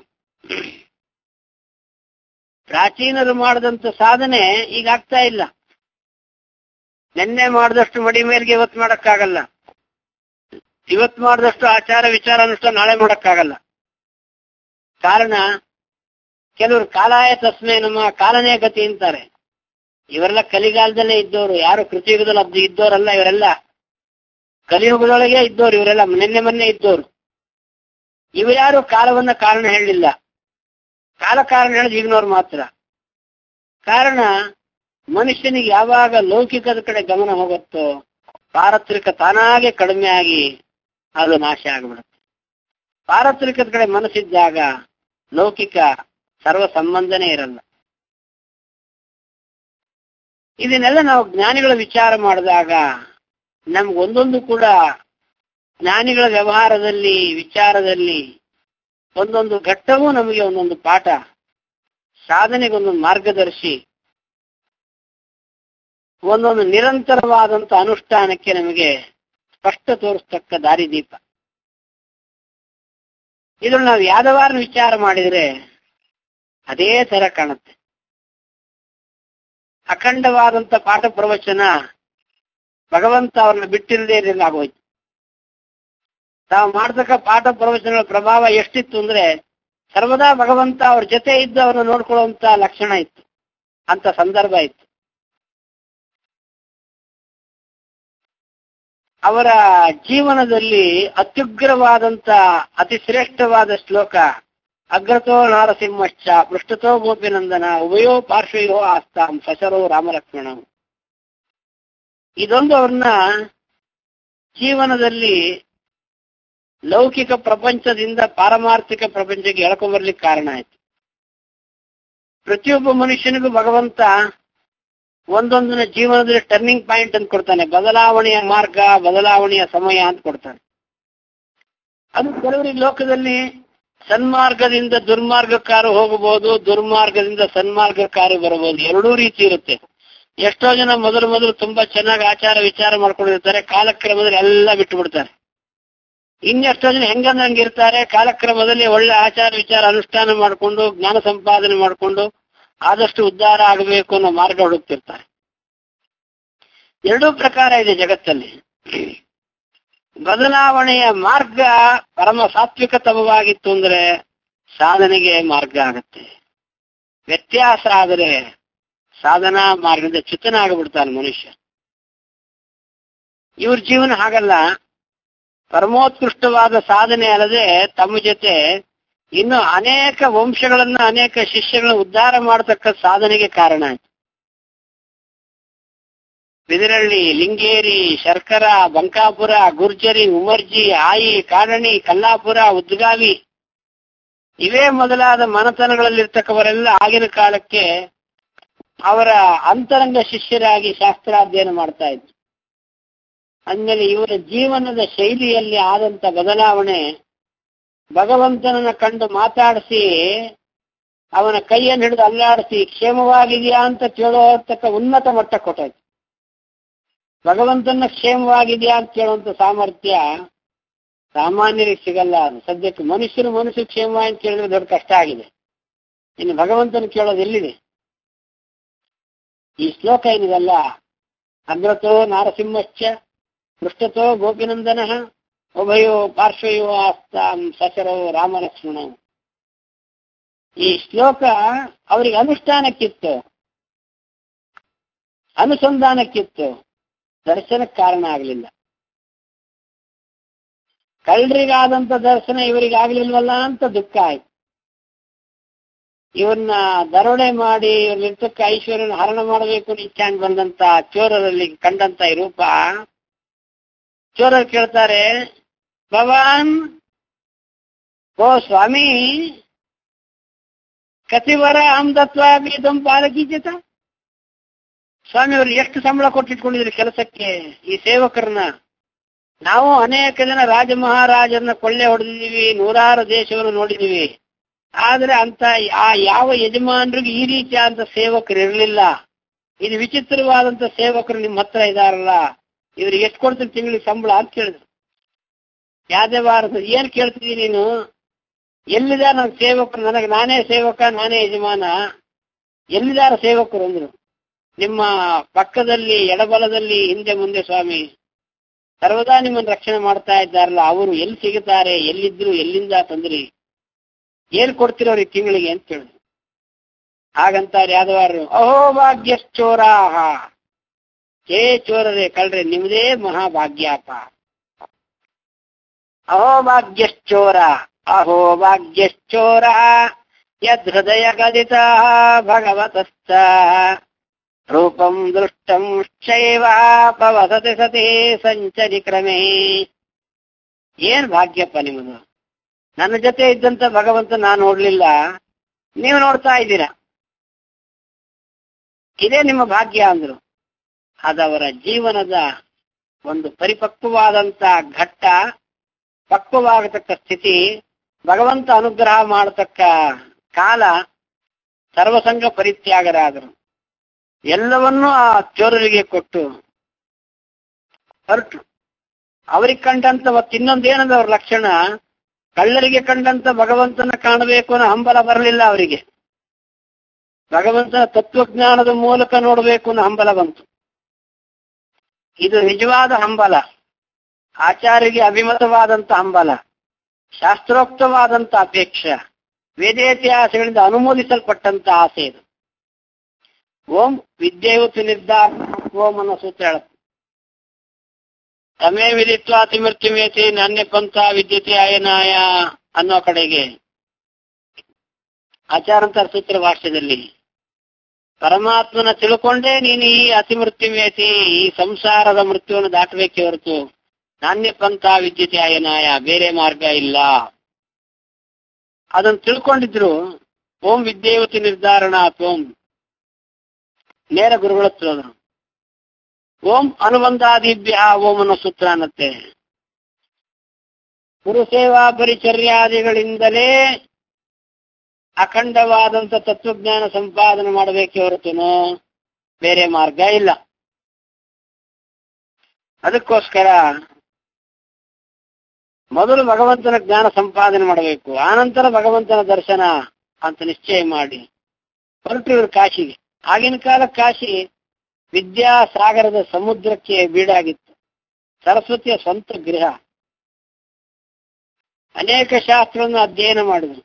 ಪ್ರಾಚೀನರು ಮಾಡಿದಂತ ಸಾಧನೆ ಈಗ ಆಗ್ತಾ ಇಲ್ಲ ನಿನ್ನೆ ಮಾಡಿದಷ್ಟು ಮಡಿ ಮೇಲ್ಗೆ ಇವತ್ತು ಮಾಡಕ್ಕಾಗಲ್ಲ ಇವತ್ತು ಮಾಡಿದಷ್ಟು ಆಚಾರ ವಿಚಾರ ಅನುಷ್ಠಾನ ನಾಳೆ ಮಾಡಕ್ಕಾಗಲ್ಲ ಕಾರಣ ಕೆಲವರು ಕಾಲಾಯ ತಸ್ಮೆ ನಮ್ಮ ಕಾಲನೇ ಗತಿ ಅಂತಾರೆ ಇವರೆಲ್ಲ ಕಲಿಗಾಲದಲ್ಲೇ ಇದ್ದವರು ಯಾರು ಕೃತಿಯುಗದಲ್ಲಿ ಅಬ್ದು ಇದ್ದವರಲ್ಲ ಇವರೆಲ್ಲ ಕಲಿಯುಗದೊಳಗೆ ಇದ್ದವ್ರು ಇವರೆಲ್ಲ ನಿನ್ನೆ ಮೊನ್ನೆ ಇದ್ದವರು ಇವ್ಯಾರು ಕಾಲವನ್ನ ಕಾರಣ ಹೇಳಲಿಲ್ಲ ಕಾಲ ಕಾರಣ ಹೇಳಿದ್ ಈಗಿನವ್ರು ಮಾತ್ರ ಕಾರಣ ಮನುಷ್ಯನಿಗೆ ಯಾವಾಗ ಲೌಕಿಕದ ಕಡೆ ಗಮನ ಹೋಗುತ್ತೋ ಪಾರತ್ರಿಕ ತಾನಾಗೆ ಕಡಿಮೆ ಆಗಿ ಅದು ನಾಶ ಆಗಿಬಿಡುತ್ತೆ ಪಾರತ್ರಿಕದ ಕಡೆ ಮನಸ್ಸಿದ್ದಾಗ ಲೌಕಿಕ ಸರ್ವ ಸಂಬಂಧನೇ ಇರಲ್ಲ ಇದನ್ನೆಲ್ಲ ನಾವು ಜ್ಞಾನಿಗಳ ವಿಚಾರ ಮಾಡಿದಾಗ ನಮ್ಗೆ ಒಂದೊಂದು ಕೂಡ ಜ್ಞಾನಿಗಳ ವ್ಯವಹಾರದಲ್ಲಿ ವಿಚಾರದಲ್ಲಿ ಒಂದೊಂದು ಘಟ್ಟವೂ ನಮಗೆ ಒಂದೊಂದು ಪಾಠ ಸಾಧನೆಗೆ ಒಂದೊಂದು ಮಾರ್ಗದರ್ಶಿ ಒಂದೊಂದು ನಿರಂತರವಾದಂತ ಅನುಷ್ಠಾನಕ್ಕೆ ನಮಗೆ ಸ್ಪಷ್ಟ ತೋರಿಸ್ತಕ್ಕ ದಾರಿದೀಪ ಇದ್ರಲ್ಲಿ ನಾವು ಯಾದವಾರನ ವಿಚಾರ ಮಾಡಿದ್ರೆ ಅದೇ ತರ ಕಾಣುತ್ತೆ ಅಖಂಡವಾದಂತ ಪಾಠ ಪ್ರವಚನ ಭಗವಂತ ಅವ್ರನ್ನ ಬಿಟ್ಟಿಲ್ಲದೆ ಇರಲಿಲ್ಲ ಆಗೋಯ್ತು ತಾವು ಮಾಡ್ತಕ್ಕ ಪಾಠ ಪ್ರವಚನಗಳ ಪ್ರಭಾವ ಎಷ್ಟಿತ್ತು ಅಂದ್ರೆ ಸರ್ವದಾ ಭಗವಂತ ಅವ್ರ ಜೊತೆ ಇದ್ದು ಅವ್ರನ್ನ ನೋಡ್ಕೊಳ್ಳುವಂತ ಲಕ್ಷಣ ಇತ್ತು ಅಂತ ಸಂದರ್ಭ ಇತ್ತು ಅವರ ಜೀವನದಲ್ಲಿ ಅತ್ಯುಗ್ರವಾದಂತ ಅತಿ ಶ್ರೇಷ್ಠವಾದ ಶ್ಲೋಕ ಅಗ್ರತೋ ನಾರಸಿಂಹಶ್ಚ ಪೃಷ್ಠತೋ ಗೋಪಿನಂದನ ಉಭಯೋ ಪಾರ್ಶ್ವಯೋ ಆಸ್ತಾಂ ಸಶರೋ ರಾಮಲಕ್ಷ್ಮಣ ಇದೊಂದು ಅವ್ರನ್ನ ಜೀವನದಲ್ಲಿ ಲೌಕಿಕ ಪ್ರಪಂಚದಿಂದ ಪಾರಮಾರ್ಥಿಕ ಪ್ರಪಂಚಕ್ಕೆ ಎಳ್ಕೊಂಡ್ಬರ್ಲಿಕ್ಕೆ ಕಾರಣ ಆಯ್ತು ಪ್ರತಿಯೊಬ್ಬ ಮನುಷ್ಯನಿಗೂ ಭಗವಂತ ಒಂದೊಂದನ್ನ ಜೀವನದಲ್ಲಿ ಟರ್ನಿಂಗ್ ಪಾಯಿಂಟ್ ಅಂತ ಕೊಡ್ತಾನೆ ಬದಲಾವಣೆಯ ಮಾರ್ಗ ಬದಲಾವಣೆಯ ಸಮಯ ಅಂತ ಕೊಡ್ತಾನೆ ಅದು ಕೆಲವರಿಗೆ ಲೋಕದಲ್ಲಿ ಸನ್ಮಾರ್ಗದಿಂದ ದುರ್ಮಾರ್ಗಕ್ಕಾರು ಹೋಗಬಹುದು ದುರ್ಮಾರ್ಗದಿಂದ ಸನ್ಮಾರ್ಗಕ್ಕಾರು ಬರಬಹುದು ಎರಡೂ ರೀತಿ ಇರುತ್ತೆ ಎಷ್ಟೋ ಜನ ಮೊದಲು ಮೊದಲು ತುಂಬಾ ಚೆನ್ನಾಗಿ ಆಚಾರ ವಿಚಾರ ಮಾಡ್ಕೊಂಡಿರ್ತಾರೆ ಕಾಲಕ್ರಮದಲ್ಲಿ ಎಲ್ಲ ಬಿಟ್ಟು ಬಿಡ್ತಾರೆ ಇನ್ನೆಷ್ಟೋ ಜನ ಹೆಂಗಂದಂಗೆ ಇರ್ತಾರೆ ಕಾಲಕ್ರಮದಲ್ಲಿ ಒಳ್ಳೆ ಆಚಾರ ವಿಚಾರ ಅನುಷ್ಠಾನ ಮಾಡಿಕೊಂಡು ಜ್ಞಾನ ಸಂಪಾದನೆ ಮಾಡಿಕೊಂಡು ಆದಷ್ಟು ಉದ್ಧಾರ ಆಗಬೇಕು ಅನ್ನೋ ಮಾರ್ಗ ಹುಡುಕ್ತಿರ್ತಾರೆ ಎರಡೂ ಪ್ರಕಾರ ಇದೆ ಜಗತ್ತಲ್ಲಿ ಬದಲಾವಣೆಯ ಮಾರ್ಗ ಪರಮ ಸಾತ್ವಿಕತಮವಾಗಿತ್ತು ಅಂದ್ರೆ ಸಾಧನೆಗೆ ಮಾರ್ಗ ಆಗತ್ತೆ ವ್ಯತ್ಯಾಸ ಆದರೆ ಸಾಧನಾ ಮಾರ್ಗದಿಂದ ಚ್ಯುತನಾಗ್ಬಿಡ್ತಾನೆ ಮನುಷ್ಯ ಇವ್ರ ಜೀವನ ಹಾಗಲ್ಲ ಪರಮೋತ್ಕೃಷ್ಟವಾದ ಸಾಧನೆ ಅಲ್ಲದೆ ತಮ್ಮ ಜೊತೆ ಇನ್ನು ಅನೇಕ ವಂಶಗಳನ್ನ ಅನೇಕ ಶಿಷ್ಯಗಳನ್ನ ಉದ್ಧಾರ ಮಾಡತಕ್ಕ ಸಾಧನೆಗೆ ಕಾರಣ ಆಯ್ತು ಬಿದಿರಳ್ಳಿ ಲಿಂಗೇರಿ ಶರ್ಕರ ಬಂಕಾಪುರ ಗುರ್ಜರಿ ಉಮರ್ಜಿ ಆಯಿ ಕಾಡಣಿ ಕಲ್ಲಾಪುರ ಉದ್ಗಾವಿ ಇವೇ ಮೊದಲಾದ ಮನತನಗಳಲ್ಲಿರ್ತಕ್ಕವರೆಲ್ಲ ಆಗಿನ ಕಾಲಕ್ಕೆ ಅವರ ಅಂತರಂಗ ಶಿಷ್ಯರಾಗಿ ಶಾಸ್ತ್ರಾಧ್ಯಯನ ಮಾಡ್ತಾ ಇದ್ರು ಅಂದ್ಮೇಲೆ ಇವರ ಜೀವನದ ಶೈಲಿಯಲ್ಲಿ ಆದಂತ ಬದಲಾವಣೆ ಭಗವಂತನನ್ನ ಕಂಡು ಮಾತಾಡಿಸಿ ಅವನ ಕೈಯನ್ನು ಹಿಡಿದು ಅಲ್ಲಾಡಿಸಿ ಕ್ಷೇಮವಾಗಿದೆಯಾ ಅಂತ ಕೇಳೋತಕ್ಕ ಉನ್ನತ ಮಟ್ಟ ಕೊಟ್ಟಾಯ್ತು ಭಗವಂತನ ಕ್ಷೇಮವಾಗಿದೆಯಾ ಅಂತ ಕೇಳುವಂತ ಸಾಮರ್ಥ್ಯ ಸಾಮಾನ್ಯರಿಗೆ ಸಿಗಲ್ಲ ಅದು ಸದ್ಯಕ್ಕೆ ಮನುಷ್ಯರು ಮನುಷ್ಯ ಕ್ಷೇಮ ಅಂತ ಕೇಳಿದ್ರೆ ದೊಡ್ಡ ಕಷ್ಟ ಆಗಿದೆ ಇನ್ನು ಭಗವಂತನ ಕೇಳೋದು ಎಲ್ಲಿದೆ ಈ ಶ್ಲೋಕ ಏನಿದಲ್ಲ ಅಗ್ರತೋ ನಾರಸಿಂಹಶ್ಚ ಪೃಷ್ಠತೋ ಗೋಪಿನಂದನ ಉಭಯೋ ಪಾರ್ಶ್ವಯೋ ಆಸ್ತಾಂ ಸಚರೋ ರಾಮಲಕ್ಷ್ಮಣ ಈ ಶ್ಲೋಕ ಅವರಿಗೆ ಅನುಷ್ಠಾನಕ್ಕಿತ್ತು ಅನುಸಂಧಾನಕ್ಕಿತ್ತು ದರ್ಶನಕ್ಕೆ ಕಾರಣ ಆಗಲಿಲ್ಲ ಕಳ್ಳರಿಗಾದಂತ ದರ್ಶನ ಇವರಿಗೆ ಆಗ್ಲಿಲ್ವಲ್ಲ ಅಂತ ದುಃಖ ಆಯ್ತು ಇವನ್ನ ದರೋಡೆ ಮಾಡಿ ಇವ್ರಲ್ಲಿರ್ತಕ್ಕ ಐಶ್ವರ್ಯನ ಹರಣ ಮಾಡಬೇಕು ಅಂತ ಇಚ್ಛಾಂಗ್ ಬಂದಂತ ಚೋರರಲ್ಲಿ ಕಂಡಂತ ಈ ರೂಪ ಚೋರರು ಕೇಳ್ತಾರೆ ಭವಾನ್ ಓ ಸ್ವಾಮಿ ಕತಿವರ ಅಹಮದತ್ವ ಬೀದಂ ಪಾಲಕೀಚಿತ ಸ್ವಾಮಿ ಅವ್ರು ಎಷ್ಟು ಸಂಬಳ ಕೊಟ್ಟಿಟ್ಕೊಂಡಿದ್ರಿ ಕೆಲಸಕ್ಕೆ ಈ ಸೇವಕರನ್ನ ನಾವು ಅನೇಕ ಜನ ರಾಜ ಮಹಾರಾಜರನ್ನ ಕೊಳ್ಳೆ ಹೊಡೆದಿದ್ದೀವಿ ನೂರಾರು ದೇಶವನ್ನು ನೋಡಿದೀವಿ ಆದ್ರೆ ಅಂತ ಆ ಯಾವ ಯಜಮಾನರಿಗೂ ಈ ರೀತಿಯಾದಂತ ಸೇವಕರು ಇರಲಿಲ್ಲ ಇದು ವಿಚಿತ್ರವಾದಂತ ಸೇವಕರು ನಿಮ್ಮ ಹತ್ರ ಇದಾರಲ್ಲ ಇವ್ರಿಗೆ ಎಷ್ಟು ಕೊಡ್ತೀನಿ ತಿಂಗಳಿಗೆ ಸಂಬಳ ಅಂತ ಕೇಳಿದ್ರು ಯಾವ್ದೇ ವಾರದ ಏನ್ ಕೇಳ್ತಿದ್ದೀನಿ ನೀನು ಎಲ್ಲಿದ ನನ್ನ ಸೇವಕರು ನನಗೆ ನಾನೇ ಸೇವಕ ನಾನೇ ಯಜಮಾನ ಎಲ್ಲಿದಾರ ಸೇವಕರು ಅಂದ್ರು ನಿಮ್ಮ ಪಕ್ಕದಲ್ಲಿ ಎಡಬಲದಲ್ಲಿ ಹಿಂದೆ ಮುಂದೆ ಸ್ವಾಮಿ ಸರ್ವದಾ ನಿಮ್ಮನ್ನು ರಕ್ಷಣೆ ಮಾಡ್ತಾ ಇದ್ದಾರಲ್ಲ ಅವರು ಎಲ್ಲಿ ಸಿಗುತ್ತಾರೆ ಎಲ್ಲಿದ್ರು ಎಲ್ಲಿಂದ ತಂದ್ರಿ ಏನ್ ಕೊಡ್ತಿರೋರಿ ತಿಂಗಳಿಗೆ ಅಂತ ಕೇಳಿದ್ರು ಹಾಗಂತಾರೆ ಯಾದವಾರರು ಅಹೋ ಭಾಗ್ಯಶ್ಚೋರಾಹ ಹೇ ಚೋರರೇ ಕಳ್ರೆ ನಿಮ್ದೇ ಮಹಾಭಾಗ್ಯಪ್ಪ ಅಹೋ ಭಾಗ್ಯಶ್ಚೋರ ಅಹೋ ಭಾಗ್ಯಶ್ಚೋರ ಯದೃದಯ ಗದಿತ ಭಗವತಶ್ಚ ರೂಪಂ ದೃಷ್ಟಂ ಶೈವ ಭವಸತಿ ಸತಿ ಸಂಚರಿ ಕ್ರಮೇ ಏನ್ ಭಾಗ್ಯಪ್ಪ ನಿಮ್ಮದು ನನ್ನ ಜೊತೆ ಇದ್ದಂತ ಭಗವಂತ ನಾನು ನೋಡ್ಲಿಲ್ಲ ನೀವು ನೋಡ್ತಾ ಇದ್ದೀರಾ ಇದೇ ನಿಮ್ಮ ಭಾಗ್ಯ ಅಂದ್ರು ಅದವರ ಜೀವನದ ಒಂದು ಪರಿಪಕ್ವವಾದಂತ ಘಟ್ಟ ಪಕ್ವವಾಗತಕ್ಕ ಸ್ಥಿತಿ ಭಗವಂತ ಅನುಗ್ರಹ ಮಾಡತಕ್ಕ ಕಾಲ ಸರ್ವಸಂಗ ಪರಿತ್ಯಾಗರಾದರು ಎಲ್ಲವನ್ನೂ ಆ ಚೋರರಿಗೆ ಕೊಟ್ಟು ಹೊರಟು ಅವರಿಗೆ ಕಂಡಂತ ಮತ್ತ ಇನ್ನೊಂದೇನದ ಅವ್ರ ಲಕ್ಷಣ ಕಳ್ಳರಿಗೆ ಕಂಡಂತ ಭಗವಂತನ ಕಾಣಬೇಕು ಅನ್ನೋ ಹಂಬಲ ಬರಲಿಲ್ಲ ಅವರಿಗೆ ಭಗವಂತನ ತತ್ವಜ್ಞಾನದ ಮೂಲಕ ನೋಡಬೇಕು ಅನ್ನೋ ಹಂಬಲ ಬಂತು ಇದು ನಿಜವಾದ ಹಂಬಲ ಆಚಾರ್ಯರಿಗೆ ಅಭಿಮತವಾದಂತ ಹಂಬಲ ಶಾಸ್ತ್ರೋಕ್ತವಾದಂತ ಅಪೇಕ್ಷೆ ವೇದೇತಿಹಾಸಗಳಿಂದ ಅನುಮೋದಿಸಲ್ಪಟ್ಟಂತ ಆಸೆ ಇದು ಓಂ ವಿದ್ಯೆಯುತಿ ನಿರ್ಧಾರ ಓಂ ಅನ್ನೋ ಸೂತ್ರ ಹೇಳುತ್ತೆ ತಮೇ ವಿದಿತ್ವ ತಿಮಿರ್ತಿಮೇತಿ ನನ್ನೆ ಪಂಥ ವಿದ್ಯತೆ ಅಯನಾಯ ಅನ್ನೋ ಕಡೆಗೆ ಆಚಾರಂತರ ಸೂತ್ರ ಭಾಷ್ಯದಲ್ಲಿ ಪರಮಾತ್ಮನ ತಿಳ್ಕೊಂಡೇ ನೀನು ಈ ಅತಿಮೃತ್ಯುಮೇತಿ ಈ ಸಂಸಾರದ ಮೃತ್ಯುವನ್ನು ದಾಟಬೇಕೆ ಹೊರತು ನಾಣ್ಯ ಪಂಥ ವಿದ್ಯತೆ ಅಯನಾಯ ಬೇರೆ ಮಾರ್ಗ ಇಲ್ಲ ಅದನ್ನು ತಿಳ್ಕೊಂಡಿದ್ರು ಓಂ ವಿದ್ಯೇವತಿ ನಿರ್ಧಾರಣ ಓಂ ನೇರ ಗುರುಗಳ ಹತ್ರ ಹೋದ್ರು ಓಂ ಅನುಬಂಧಾದಿಭ್ಯ ಓಂ ಅನ್ನೋ ಸೂತ್ರ ಅನ್ನತ್ತೆ ಗುರುಸೇವಾ ಪರಿಚರ್ಯಾದಿಗಳಿಂದಲೇ ಅಖಂಡವಾದಂತ ತತ್ವಜ್ಞಾನ ಸಂಪಾದನೆ ಮಾಡಬೇಕೆ ಹೊರತುನು ಬೇರೆ ಮಾರ್ಗ ಇಲ್ಲ ಅದಕ್ಕೋಸ್ಕರ ಮೊದಲು ಭಗವಂತನ ಜ್ಞಾನ ಸಂಪಾದನೆ ಮಾಡಬೇಕು ಆನಂತರ ಭಗವಂತನ ದರ್ಶನ ಅಂತ ನಿಶ್ಚಯ ಮಾಡಿ ಹೊರಟಿವರು ಕಾಶಿಗೆ ಆಗಿನ ಕಾಲ ಕಾಶಿ ವಿದ್ಯಾಸಾಗರದ ಸಮುದ್ರಕ್ಕೆ ಬೀಡಾಗಿತ್ತು ಸರಸ್ವತಿಯ ಸ್ವಂತ ಗೃಹ ಅನೇಕ ಶಾಸ್ತ್ರವನ್ನು ಅಧ್ಯಯನ ಮಾಡಿದ್ರು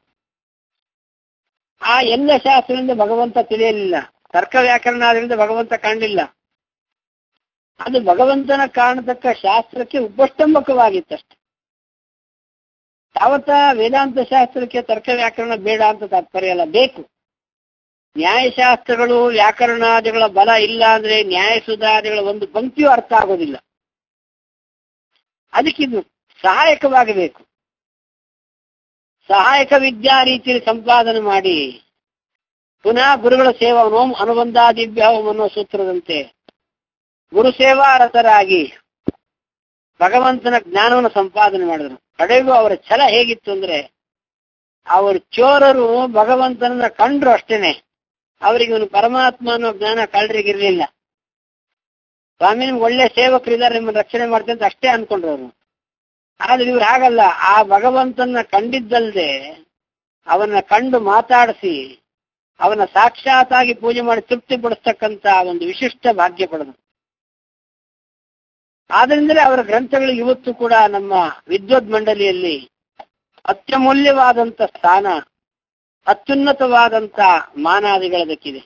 ಆ ಎಲ್ಲ ಶಾಸ್ತ್ರದಿಂದ ಭಗವಂತ ತಿಳಿಯಲಿಲ್ಲ ತರ್ಕ ವ್ಯಾಕರಣದಿಂದ ಭಗವಂತ ಕಾಣಲಿಲ್ಲ ಅದು ಭಗವಂತನ ಕಾಣತಕ್ಕ ಶಾಸ್ತ್ರಕ್ಕೆ ಉಪಷ್ಟಂಬಕವಾಗಿತ್ತಷ್ಟೆ ಯಾವತ್ತ ವೇದಾಂತ ಶಾಸ್ತ್ರಕ್ಕೆ ತರ್ಕ ವ್ಯಾಕರಣ ಬೇಡ ಅಂತ ತಾತ್ಪರ್ಯ ಅಲ್ಲ ಬೇಕು ನ್ಯಾಯಶಾಸ್ತ್ರಗಳು ವ್ಯಾಕರಣಾದಿಗಳ ಬಲ ಇಲ್ಲ ಅಂದ್ರೆ ನ್ಯಾಯ ಸುಧಾದಿಗಳ ಒಂದು ಪಂಕ್ತಿಯೂ ಅರ್ಥ ಆಗೋದಿಲ್ಲ ಅದಕ್ಕಿದು ಸಹಾಯಕವಾಗಬೇಕು ಸಹಾಯಕ ವಿದ್ಯಾ ರೀತಿಯಲ್ಲಿ ಸಂಪಾದನೆ ಮಾಡಿ ಪುನಃ ಗುರುಗಳ ಸೇವಾ ಓಂ ಅನುಬಂಧಾದಿಭ್ಯ ಓಂ ಅನ್ನೋ ಸೂತ್ರದಂತೆ ಗುರು ಸೇವಾರತರಾಗಿ ಭಗವಂತನ ಜ್ಞಾನವನ್ನು ಸಂಪಾದನೆ ಮಾಡಿದರು ಕಡೆಗೂ ಅವರ ಛಲ ಹೇಗಿತ್ತು ಅಂದ್ರೆ ಅವರು ಚೋರರು ಭಗವಂತನನ್ನ ಕಂಡ್ರು ಅಷ್ಟೇನೆ ಅವರಿಗೆ ಇವನು ಪರಮಾತ್ಮ ಅನ್ನೋ ಜ್ಞಾನ ಕಳ್ಳರಿಗಿರ್ಲಿಲ್ಲ ಸ್ವಾಮಿ ನಿಮ್ಗೆ ಒಳ್ಳೆ ಸೇವಕರಿದ್ದಾರೆ ನಿಮ್ಮನ್ನ ರಕ್ಷಣೆ ಮಾಡ್ತಾರೆ ಅಂತ ಅಷ್ಟೇ ಅನ್ಕೊಂಡ್ರು ಅವರು ಆದ್ರೆ ಇವ್ರು ಹಾಗಲ್ಲ ಆ ಭಗವಂತನ ಕಂಡಿದ್ದಲ್ದೆ ಅವನ್ನ ಕಂಡು ಮಾತಾಡಿಸಿ ಅವನ ಸಾಕ್ಷಾತ್ತಾಗಿ ಪೂಜೆ ಮಾಡಿ ತೃಪ್ತಿ ಪಡಿಸ್ತಕ್ಕಂತ ಒಂದು ವಿಶಿಷ್ಟ ಭಾಗ್ಯ ಪಡೆದು ಆದ್ರಿಂದಲೇ ಅವರ ಗ್ರಂಥಗಳು ಇವತ್ತು ಕೂಡ ನಮ್ಮ ವಿದ್ವದ್ ಮಂಡಳಿಯಲ್ಲಿ ಅತ್ಯಮೂಲ್ಯವಾದಂತ ಸ್ಥಾನ ಅತ್ಯುನ್ನತವಾದಂತ ಮಾನಾದಿಗಳದಕ್ಕಿದೆ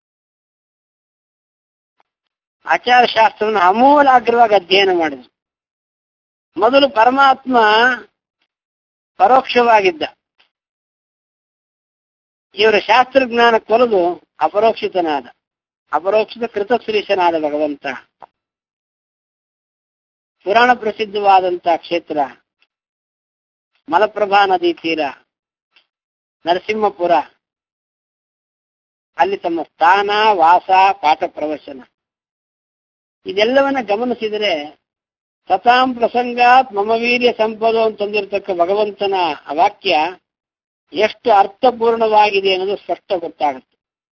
ಆಚಾರ ಶಾಸ್ತ್ರವನ್ನು ಅಮೂಲಾಗ್ರವಾಗಿ ಅಧ್ಯಯನ ಮಾಡಿದ್ರು ಮೊದಲು ಪರಮಾತ್ಮ ಪರೋಕ್ಷವಾಗಿದ್ದ ಇವರ ಶಾಸ್ತ್ರಜ್ಞಾನ ಕೊಲದು ಅಪರೋಕ್ಷಿತನಾದ ಅಪರೋಕ್ಷಿತ ಕೃತಶ್ರೀಶನಾದ ಭಗವಂತ ಪುರಾಣ ಪ್ರಸಿದ್ಧವಾದಂತ ಕ್ಷೇತ್ರ ಮಲಪ್ರಭಾ ನದಿ ತೀರ ನರಸಿಂಹಪುರ ಅಲ್ಲಿ ತಮ್ಮ ಸ್ಥಾನ ವಾಸ ಪಾಠ ಪ್ರವಚನ ಇದೆಲ್ಲವನ್ನ ಗಮನಿಸಿದರೆ ಸತಾಂ ಪ್ರಸಂಗಾತ್ ಮಮ ವೀರ್ಯ ಸಂಪದೋ ಅಂತಂದಿರತಕ್ಕ ಭಗವಂತನ ಆ ವಾಕ್ಯ ಎಷ್ಟು ಅರ್ಥಪೂರ್ಣವಾಗಿದೆ ಅನ್ನೋದು ಸ್ಪಷ್ಟ ಗೊತ್ತಾಗುತ್ತೆ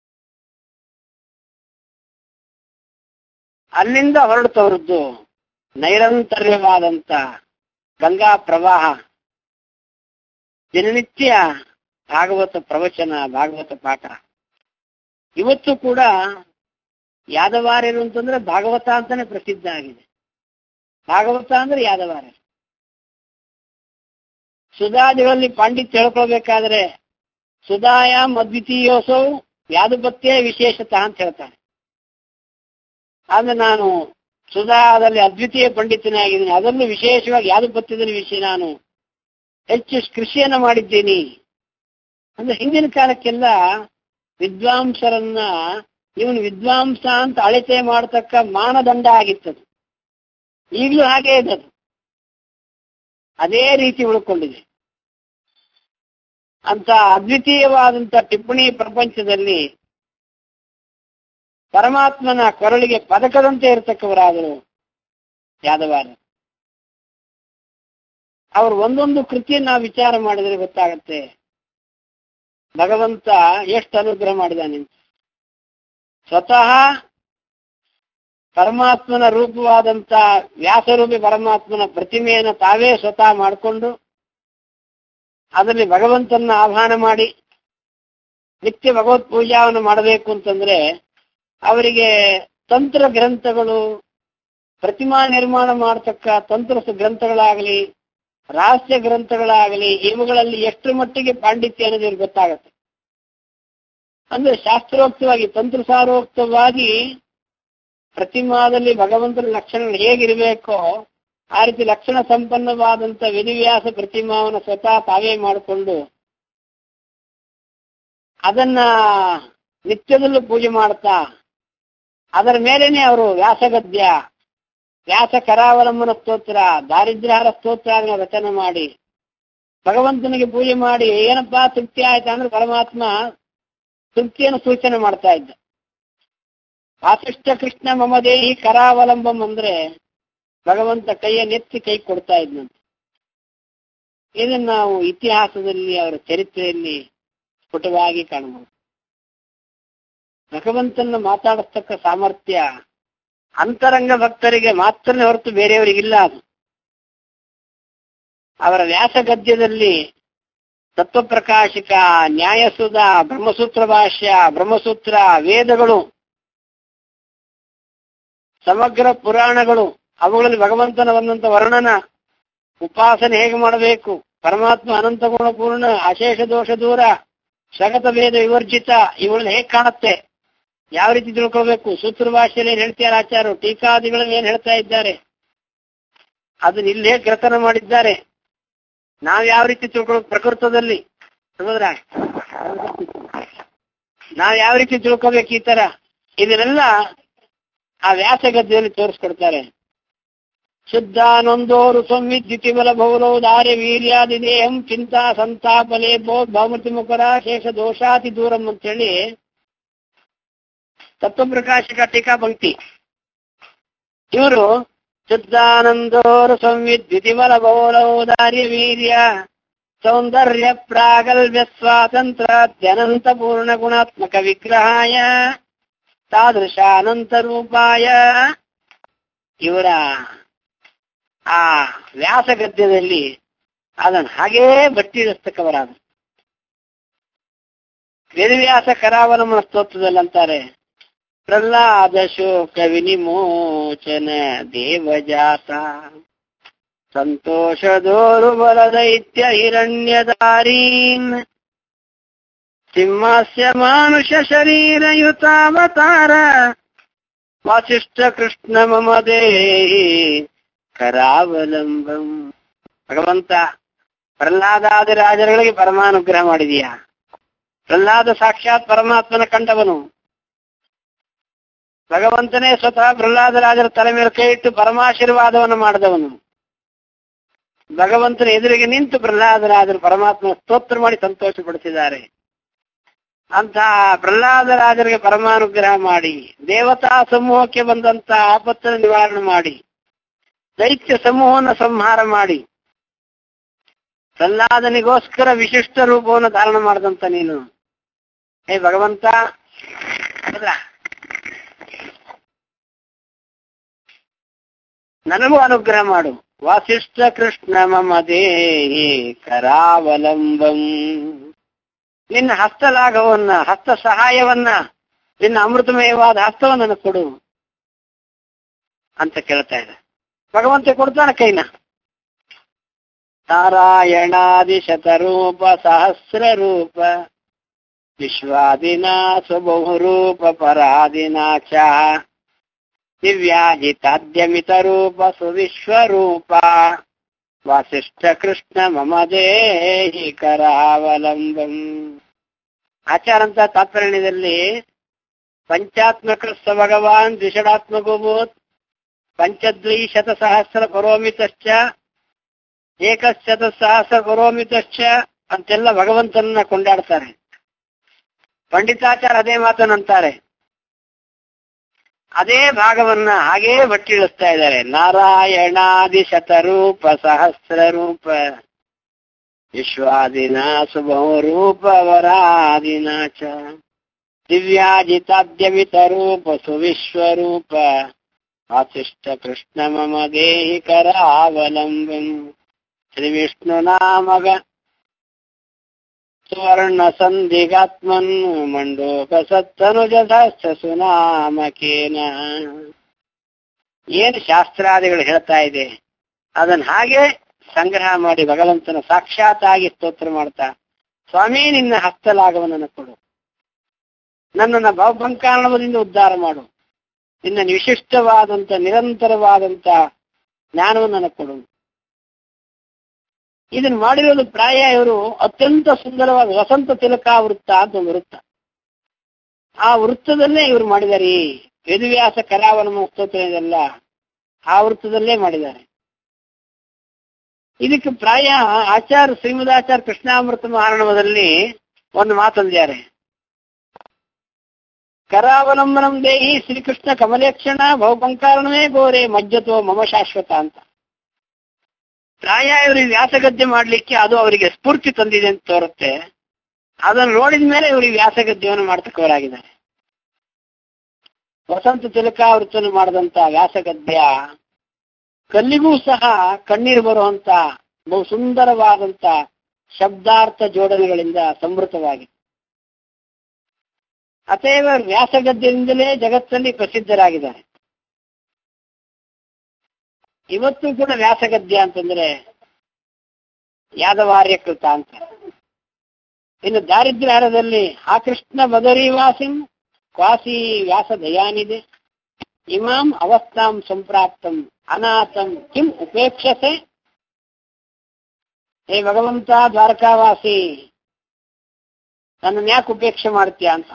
ಅಲ್ಲಿಂದ ಹೊರಡ್ತವರದ್ದು ನೈರಂತರ್ಯವಾದಂತ ಗಂಗಾ ಪ್ರವಾಹ ದಿನನಿತ್ಯ ಭಾಗವತ ಪ್ರವಚನ ಭಾಗವತ ಪಾಠ ಇವತ್ತು ಕೂಡ ಯಾದವಾರ್ಯರು ಅಂತಂದ್ರೆ ಭಾಗವತ ಅಂತಾನೆ ಪ್ರಸಿದ್ಧ ಆಗಿದೆ ಭಾಗವತ ಅಂದ್ರೆ ಯಾದವಾರ್ಯರು ಸುಧಾದಿಗಳಲ್ಲಿ ಪಾಂಡಿತ್ಯ ಹೇಳ್ಕೊಳ್ಬೇಕಾದ್ರೆ ಸುಧಾಯಾಮ್ ಅದ್ವಿತೀಯೋಸೌ ಯಾದಪತ್ಯೇ ವಿಶೇಷತಃ ಅಂತ ಹೇಳ್ತಾನೆ ಆದ್ರೆ ನಾನು ಸುಧಾದಲ್ಲಿ ಅದ್ವಿತೀಯ ಪಂಡಿತನಾಗಿದ್ದೀನಿ ಅದನ್ನು ವಿಶೇಷವಾಗಿ ಯಾದಪತ್ಯದಲ್ಲಿ ವಿಷಯ ನಾನು ಹೆಚ್ಚು ಕೃಷಿಯನ್ನ ಮಾಡಿದ್ದೀನಿ ಅಂದ್ರೆ ಹಿಂದಿನ ಕಾಲಕ್ಕೆಲ್ಲ ವಿದ್ವಾಂಸರನ್ನ ಇವನು ವಿದ್ವಾಂಸ ಅಂತ ಅಳತೆ ಮಾಡತಕ್ಕ ಮಾನದಂಡ ಆಗಿತ್ತದು ಈಗಲೂ ಹಾಗೆ ಇದೆ ಅದು ಅದೇ ರೀತಿ ಉಳ್ಕೊಂಡಿದೆ ಅಂತ ಅದ್ವಿತೀಯವಾದಂತ ಟಿಪ್ಪಣಿ ಪ್ರಪಂಚದಲ್ಲಿ ಪರಮಾತ್ಮನ ಕೊರಳಿಗೆ ಪದಕದಂತೆ ಇರತಕ್ಕವರಾದರು ಯಾದವಾರ ಅವರು ಒಂದೊಂದು ಕೃತಿಯನ್ನು ನಾವು ವಿಚಾರ ಮಾಡಿದ್ರೆ ಗೊತ್ತಾಗತ್ತೆ ಭಗವಂತ ಎಷ್ಟು ಅನುಗ್ರಹ ಮಾಡಿದಾನೆ ಅಂತ ಸ್ವತಃ ಪರಮಾತ್ಮನ ರೂಪವಾದಂತ ವ್ಯಾಸರೂಪಿ ಪರಮಾತ್ಮನ ಪ್ರತಿಮೆಯನ್ನು ತಾವೇ ಸ್ವತಃ ಮಾಡಿಕೊಂಡು ಅದರಲ್ಲಿ ಭಗವಂತನ ಆಹ್ವಾನ ಮಾಡಿ ನಿತ್ಯ ಭಗವತ್ ಪೂಜಾವನ್ನು ಮಾಡಬೇಕು ಅಂತಂದ್ರೆ ಅವರಿಗೆ ತಂತ್ರ ಗ್ರಂಥಗಳು ಪ್ರತಿಮಾ ನಿರ್ಮಾಣ ಮಾಡತಕ್ಕ ತಂತ್ರ ಗ್ರಂಥಗಳಾಗಲಿ ರಹಸ್ಯ ಗ್ರಂಥಗಳಾಗಲಿ ಇವುಗಳಲ್ಲಿ ಎಷ್ಟು ಮಟ್ಟಿಗೆ ಪಾಂಡಿತ್ಯ ಅನ್ನೋದು ಇವ್ರಿಗೆ ಗೊತ್ತಾಗತ್ತೆ ಅಂದ್ರೆ ಶಾಸ್ತ್ರೋಕ್ತವಾಗಿ ತಂತ್ರಸಾರೋಕ್ತವಾಗಿ ಪ್ರತಿಮಾದಲ್ಲಿ ಭಗವಂತನ ಲಕ್ಷಣಗಳು ಹೇಗಿರಬೇಕೋ ಆ ರೀತಿ ಲಕ್ಷಣ ಸಂಪನ್ನವಾದಂತ ವಿಧಿವ್ಯಾಸ ಪ್ರತಿಮಾವನ್ನು ಸ್ವತಃ ತಾವೇ ಮಾಡಿಕೊಂಡು ಅದನ್ನ ನಿತ್ಯದಲ್ಲೂ ಪೂಜೆ ಮಾಡ್ತಾ ಅದರ ಮೇಲೇನೆ ಅವರು ವ್ಯಾಸಗದ್ಯ ವ್ಯಾಸ ಕರಾವಲಂಬನ ಸ್ತೋತ್ರ ದಾರಿದ್ರ್ಯಹಾರ ಸ್ತೋತ್ರ ರಚನೆ ಮಾಡಿ ಭಗವಂತನಿಗೆ ಪೂಜೆ ಮಾಡಿ ಏನಪ್ಪಾ ತೃಪ್ತಿ ಆಯ್ತಾ ಅಂದ್ರೆ ಪರಮಾತ್ಮ ತೃಪ್ತಿಯನ್ನು ಸೂಚನೆ ಮಾಡ್ತಾ ಇದ್ದ ವಾಸಿಷ್ಠ ಕೃಷ್ಣ ಮಮದೇಹಿ ಕರಾವಲಂಬಂ ಅಂದ್ರೆ ಭಗವಂತ ಕೈಯ ನೆತ್ತಿ ಕೈ ಕೊಡ್ತಾ ಇದ್ನಂತೆ ಇದನ್ನು ನಾವು ಇತಿಹಾಸದಲ್ಲಿ ಅವರ ಚರಿತ್ರೆಯಲ್ಲಿ ಸ್ಫುಟವಾಗಿ ಕಾಣಬಹುದು ಭಗವಂತನ ಮಾತಾಡತಕ್ಕ ಸಾಮರ್ಥ್ಯ ಅಂತರಂಗ ಭಕ್ತರಿಗೆ ಮಾತ್ರನೇ ಹೊರತು ಬೇರೆಯವರಿಗಿಲ್ಲ ಅದು ಅವರ ವ್ಯಾಸ ಗದ್ಯದಲ್ಲಿ ತತ್ವಪ್ರಕಾಶಿಕ ನ್ಯಾಯಸುಧ ಬ್ರಹ್ಮಸೂತ್ರ ಭಾಷ್ಯ ಬ್ರಹ್ಮಸೂತ್ರ ವೇದಗಳು ಸಮಗ್ರ ಪುರಾಣಗಳು ಅವುಗಳಲ್ಲಿ ಭಗವಂತನ ಒಂದಂತ ವರ್ಣನ ಉಪಾಸನೆ ಹೇಗೆ ಮಾಡಬೇಕು ಪರಮಾತ್ಮ ಅನಂತ ಗುಣಪೂರ್ಣ ಅಶೇಷ ದೋಷ ದೂರ ಸ್ವಗತ ಭೇದ ವಿವರ್ಜಿತ ಇವುಗಳನ್ನ ಹೇಗೆ ಕಾಣುತ್ತೆ ಯಾವ ರೀತಿ ತಿಳ್ಕೊಳ್ಬೇಕು ಸೂತ್ರ ಭಾಷೆಯಲ್ಲಿ ಏನ್ ಹೇಳ್ತಾರೆ ಆಚಾರ್ಯರು ಟೀಕಾದಿಗಳನ್ನು ಏನ್ ಹೇಳ್ತಾ ಇದ್ದಾರೆ ಅದನ್ನ ಇಲ್ಲಿ ಹೇಗೆ ಗ್ರಥನ ಮಾಡಿದ್ದಾರೆ ನಾವ್ ಯಾವ ರೀತಿ ತಿಳ್ಕೊಳ್ಬೇಕು ಪ್ರಕೃತದಲ್ಲಿ ಹೌದ್ರ ನಾವ್ ಯಾವ ರೀತಿ ತಿಳ್ಕೊಬೇಕು ಈ ತರ ಇದನ್ನೆಲ್ಲ ಆ ವ್ಯಾಸ ಗದ್ದೆಯಲ್ಲಿ ತೋರಿಸ್ಕೊಡ್ತಾರೆ ಶುದ್ಧಾನಂದೋರು ಸಂವಿದ್ಯುತಿ ಬಲ ಬಹುಲೋ ದಾರ್ಯ ವೀರ್ಯಾದಿ ದೇಹಂ ಚಿಂತಾ ಸಂತಾಪಲೇ ಭೋ ಬಹುಮತಿ ಮುಖರ ಶೇಷ ದೋಷಾತಿ ದೂರಂ ಅಂತೇಳಿ ತತ್ವಪ್ರಕಾಶಕ ಟೀಕಾ ಪಂಕ್ತಿ ಇವರು ಶುದ್ಧಾನಂದೋರು ಸಂವಿದ್ಯುತಿ ಬಲ ಬಹುಲೋ ದಾರ್ಯ ವೀರ್ಯ ಸೌಂದರ್ಯ ಪ್ರಾಗಲ್ಭ್ಯ ಸ್ವಾತಂತ್ರ್ಯನಂತ ಪೂರ್ಣ ಗುಣಾತ್ಮಕ ವಿಗ್ರಹಾಯ ತಾದೃಶ ಅನಂತ ರೂಪಾಯ ಇವರ ಆ ವ್ಯಾಸ ಗದ್ಯದಲ್ಲಿ ಅದನ್ನು ಹಾಗೇ ಬಟ್ಟಿಡಿಸ್ತಕ್ಕವರಾದ ವೇದವ್ಯಾಸ ಕರಾವಲಂಬನ ಸ್ತೋತ್ರದಲ್ಲಿ ಅಂತಾರೆ ಪ್ರಹ್ಲಾದ ಶೋಕ ವಿನಿಮೋಚನ ದೇವಜಾತ ಸಂತೋಷದೋರು ಬಲದೈತ್ಯ ಹಿರಣ್ಯದಾರೀನ್ ಸಿಂಹಸ್ಯ ಮಾನುಷ ಶರೀರಯುತಾವತಾರ ವಾಸಿಷ್ಠ ಕೃಷ್ಣ ಮಮ ದೇಹಿ ಕರಾವಲಂಬಂ ಭಗವಂತ ಪ್ರಹ್ಲಾದಾದಿ ರಾಜರುಗಳಿಗೆ ಪರಮಾನುಗ್ರಹ ಮಾಡಿದೀಯಾ ಪ್ರಹ್ಲಾದ ಸಾಕ್ಷಾತ್ ಪರಮಾತ್ಮನ ಕಂಡವನು ಭಗವಂತನೇ ಸ್ವತಃ ಪ್ರಹ್ಲಾದರಾಜರ ತಲೆ ಮೇಲೆ ಕೈ ಇಟ್ಟು ಪರಮಾಶೀರ್ವಾದವನ್ನು ಮಾಡಿದವನು ಭಗವಂತನ ಎದುರಿಗೆ ನಿಂತು ಪ್ರಹ್ಲಾದರಾಜರು ಪರಮಾತ್ಮ ಸ್ತೋತ್ರ ಮಾಡಿ ಸಂತೋಷಪಡಿಸಿದ್ದಾರೆ ಅಂತಹ ಪ್ರಹ್ಲಾದರಾಜರಿಗೆ ಪರಮಾನುಗ್ರಹ ಮಾಡಿ ದೇವತಾ ಸಮೂಹಕ್ಕೆ ಬಂದಂತ ಆಪತ್ತನ್ನು ನಿವಾರಣೆ ಮಾಡಿ ದೈತ್ಯ ಸಮೂಹವನ್ನು ಸಂಹಾರ ಮಾಡಿ ಪ್ರಹ್ಲಾದನಿಗೋಸ್ಕರ ವಿಶಿಷ್ಟ ರೂಪವನ್ನು ಧಾರಣ ಮಾಡಿದಂತ ನೀನು ಹೇ ಭಗವಂತ ಹೌದಾ? ನನಗೂ ಅನುಗ್ರಹ ಮಾಡು ವಾಸಿಷ್ಠ ಕೃಷ್ಣ ಮಮ ದೇಹಿ ಕರಾವಲಂಬಂ ನಿನ್ನ ಹಸ್ತಲಾಘವನ್ನ ಹಸ್ತ ಸಹಾಯವನ್ನ ನಿನ್ನ ಅಮೃತಮಯವಾದ ಹಸ್ತವನ್ನು ನನಗೆ ಕೊಡು ಅಂತ ಕೇಳ್ತಾ ಇದೆ ಭಗವಂತ ಕೊಡ್ತಾನೆ ಕೈನ ನಾರಾಯಣಾದಿ ಶತರೂಪ ಸಹಸ್ರ ರೂಪ ವಿಶ್ವಾದಿನ ಸ್ವಬಹುರೂಪ ಪರಾದಿನಾಚ ದಿವ್ಯಾಜಿತಾದ್ಯಮಿತ ರೂಪ ಸುವಿಶ್ವರೂಪ ವಾಸಿಷ್ಠ ಕೃಷ್ಣ ಮಮ ದೇಹಿ ಕರಾವಲಂಬಂ ಆಚಾರಂತ ತಾತ್ಪರ್ಯದಲ್ಲಿ ಪಂಚಾತ್ಮಕ ಸ ಭಗವಾನ್ ದ್ವಿಷಡಾತ್ಮಕೋಭೂತ್ ಪಂಚದ್ವೈಶತ ಸಹಸ್ರ ಕರೋಮಿತಶ್ಚ ಏಕಶತ ಸಹಸ್ರ ಕರೋಮಿತಶ್ಚ ಅಂತೆಲ್ಲ ಭಗವಂತನನ್ನ ಕೊಂಡಾಡ್ತಾರೆ ಪಂಡಿತಾಚಾರ ಅದೇ ಮಾತನ್ನಂತಾರೆ ಅದೇ ಭಾಗವನ್ನ ಹಾಗೇ ಬಟ್ಟಿಳಿಸ್ತಾ ಇದ್ದಾರೆ ನಾರಾಯಣಾದಿ ಶತರೂಪ ಸಹಸ್ರ ರೂಪ ವಿಶ್ವಾದಿನ ಸುಬಹುರೂಪ ವರಾದಿನ ಚ ದಿವ್ಯಾಜಿತಾದ್ಯಮಿತ ರೂಪ ಸುವಿಶ್ವರೂಪ ವಾಸಿಷ್ಠ ಕೃಷ್ಣ ಮಮ ದೇಹಿ ಕರಾವಲಂಬಂ ಶ್ರೀ ವಿಷ್ಣು ನಾಮಗ ಸುವರ್ಣ ಸಂಧಿಗಾತ್ಮನ್ ಮಂಡೋಕ ಸತ್ತನುಜದಾಸ್ತ ಸುನಾಮಕೇನ ಏನು ಶಾಸ್ತ್ರಾದಿಗಳು ಹೇಳ್ತಾ ಇದೆ ಅದನ್ನ ಹಾಗೆ ಸಂಗ್ರಹ ಮಾಡಿ ಭಗವಂತನ ಸಾಕ್ಷಾತ್ ಆಗಿ ಸ್ತೋತ್ರ ಮಾಡ್ತಾ ಸ್ವಾಮಿ ನಿನ್ನ ಹಸ್ತಲಾಗವನನ್ನು ಕೊಡು ನನ್ನನ್ನ ಭವಭಂಕಾರಣದಿಂದ ಉದ್ಧಾರ ಮಾಡು ನಿನ್ನ ವಿಶಿಷ್ಟವಾದಂತ ನಿರಂತರವಾದಂತ ಜ್ಞಾನವನ್ನು ನನಗೆ ಕೊಡು ಇದನ್ನ ಮಾಡಿರೋದು ಪ್ರಾಯ ಇವರು ಅತ್ಯಂತ ಸುಂದರವಾದ ವಸಂತ ತಿಲಕ ವೃತ್ತ ಅಂತ ಒಂದು ವೃತ್ತ ಆ ವೃತ್ತದಲ್ಲೇ ಇವರು ಮಾಡಿದ್ದಾರೆ ಈ ವೇದವ್ಯಾಸ ಕರಾವನ ಸ್ತೋತ್ರ ಇದೆಲ್ಲ ಆ ವೃತ್ತದಲ್ಲೇ ಮಾಡಿದ್ದಾರೆ ಇದಕ್ಕೆ ಪ್ರಾಯ ಆಚಾರ ಶ್ರೀಮದಾಚಾರ ಕೃಷ್ಣಾಮೃತ ಮಹಾರಣವದಲ್ಲಿ ಒಂದು ಮಾತಂದಿದ್ದಾರೆ ಕರಾವಲಂಬನಂ ದೇಹಿ ಶ್ರೀಕೃಷ್ಣ ಕಮಲೇಕ್ಷಣ ಬಹುಪಂಕಾರಣವೇ ಗೋರೆ ಮಜ್ಜತೋ ಮಮ ಶಾಶ್ವತ ಅಂತ ಪ್ರಾಯ ಇವರು ವ್ಯಾಸಗದ್ದೆ ಮಾಡ್ಲಿಕ್ಕೆ ಅದು ಅವರಿಗೆ ಸ್ಫೂರ್ತಿ ತಂದಿದೆ ಅಂತ ತೋರುತ್ತೆ ಅದನ್ನು ನೋಡಿದ ಮೇಲೆ ಇವರಿಗೆ ವ್ಯಾಸಗದ್ಯವನ್ನು ಮಾಡ್ತಕ್ಕವರಾಗಿದ್ದಾರೆ ವಸಂತ ತಿಲಕಾವೃತ್ತನ್ನು ಮಾಡಿದಂತ ವ್ಯಾಸಗದ್ಯ ಕಲ್ಲಿಗೂ ಸಹ ಕಣ್ಣೀರು ಬರುವಂತ ಬಹು ಸುಂದರವಾದಂತ ಶಬ್ದಾರ್ಥ ಜೋಡಣೆಗಳಿಂದ ಸಮೃದ್ಧವಾಗಿದೆ ಅತೇವ ವ್ಯಾಸಗದ್ಯದಿಂದಲೇ ಜಗತ್ತಲ್ಲಿ ಪ್ರಸಿದ್ಧರಾಗಿದ್ದಾರೆ ಇವತ್ತು ಕೂಡ ವ್ಯಾಸಗದ್ಯ ಅಂತಂದ್ರೆ ಯಾದವಾರ್ಯಕೃತ ಅಂತ ಇನ್ನು ದಾರಿದ್ರ್ಯದಲ್ಲಿ ಆ ಕೃಷ್ಣ ಬದರಿವಾಸಿಂ ಕ್ವಾಸಿ ವ್ಯಾಸ ದಯಾನಿದೆ ಇಮಾಂ ಅವಸ್ಥಾಂ ಸಂಪ್ರಾಪ್ತಂ ಅನಾಥಂ ಕಿಂ ಉಪೇಕ್ಷಸೆ ಹೇ ಭಗವಂತ ದ್ವಾರಕಾವಾಸಿ ನನ್ನನ್ನು ಯಾಕೆ ಉಪೇಕ್ಷೆ ಮಾಡ್ತೀಯ ಅಂತ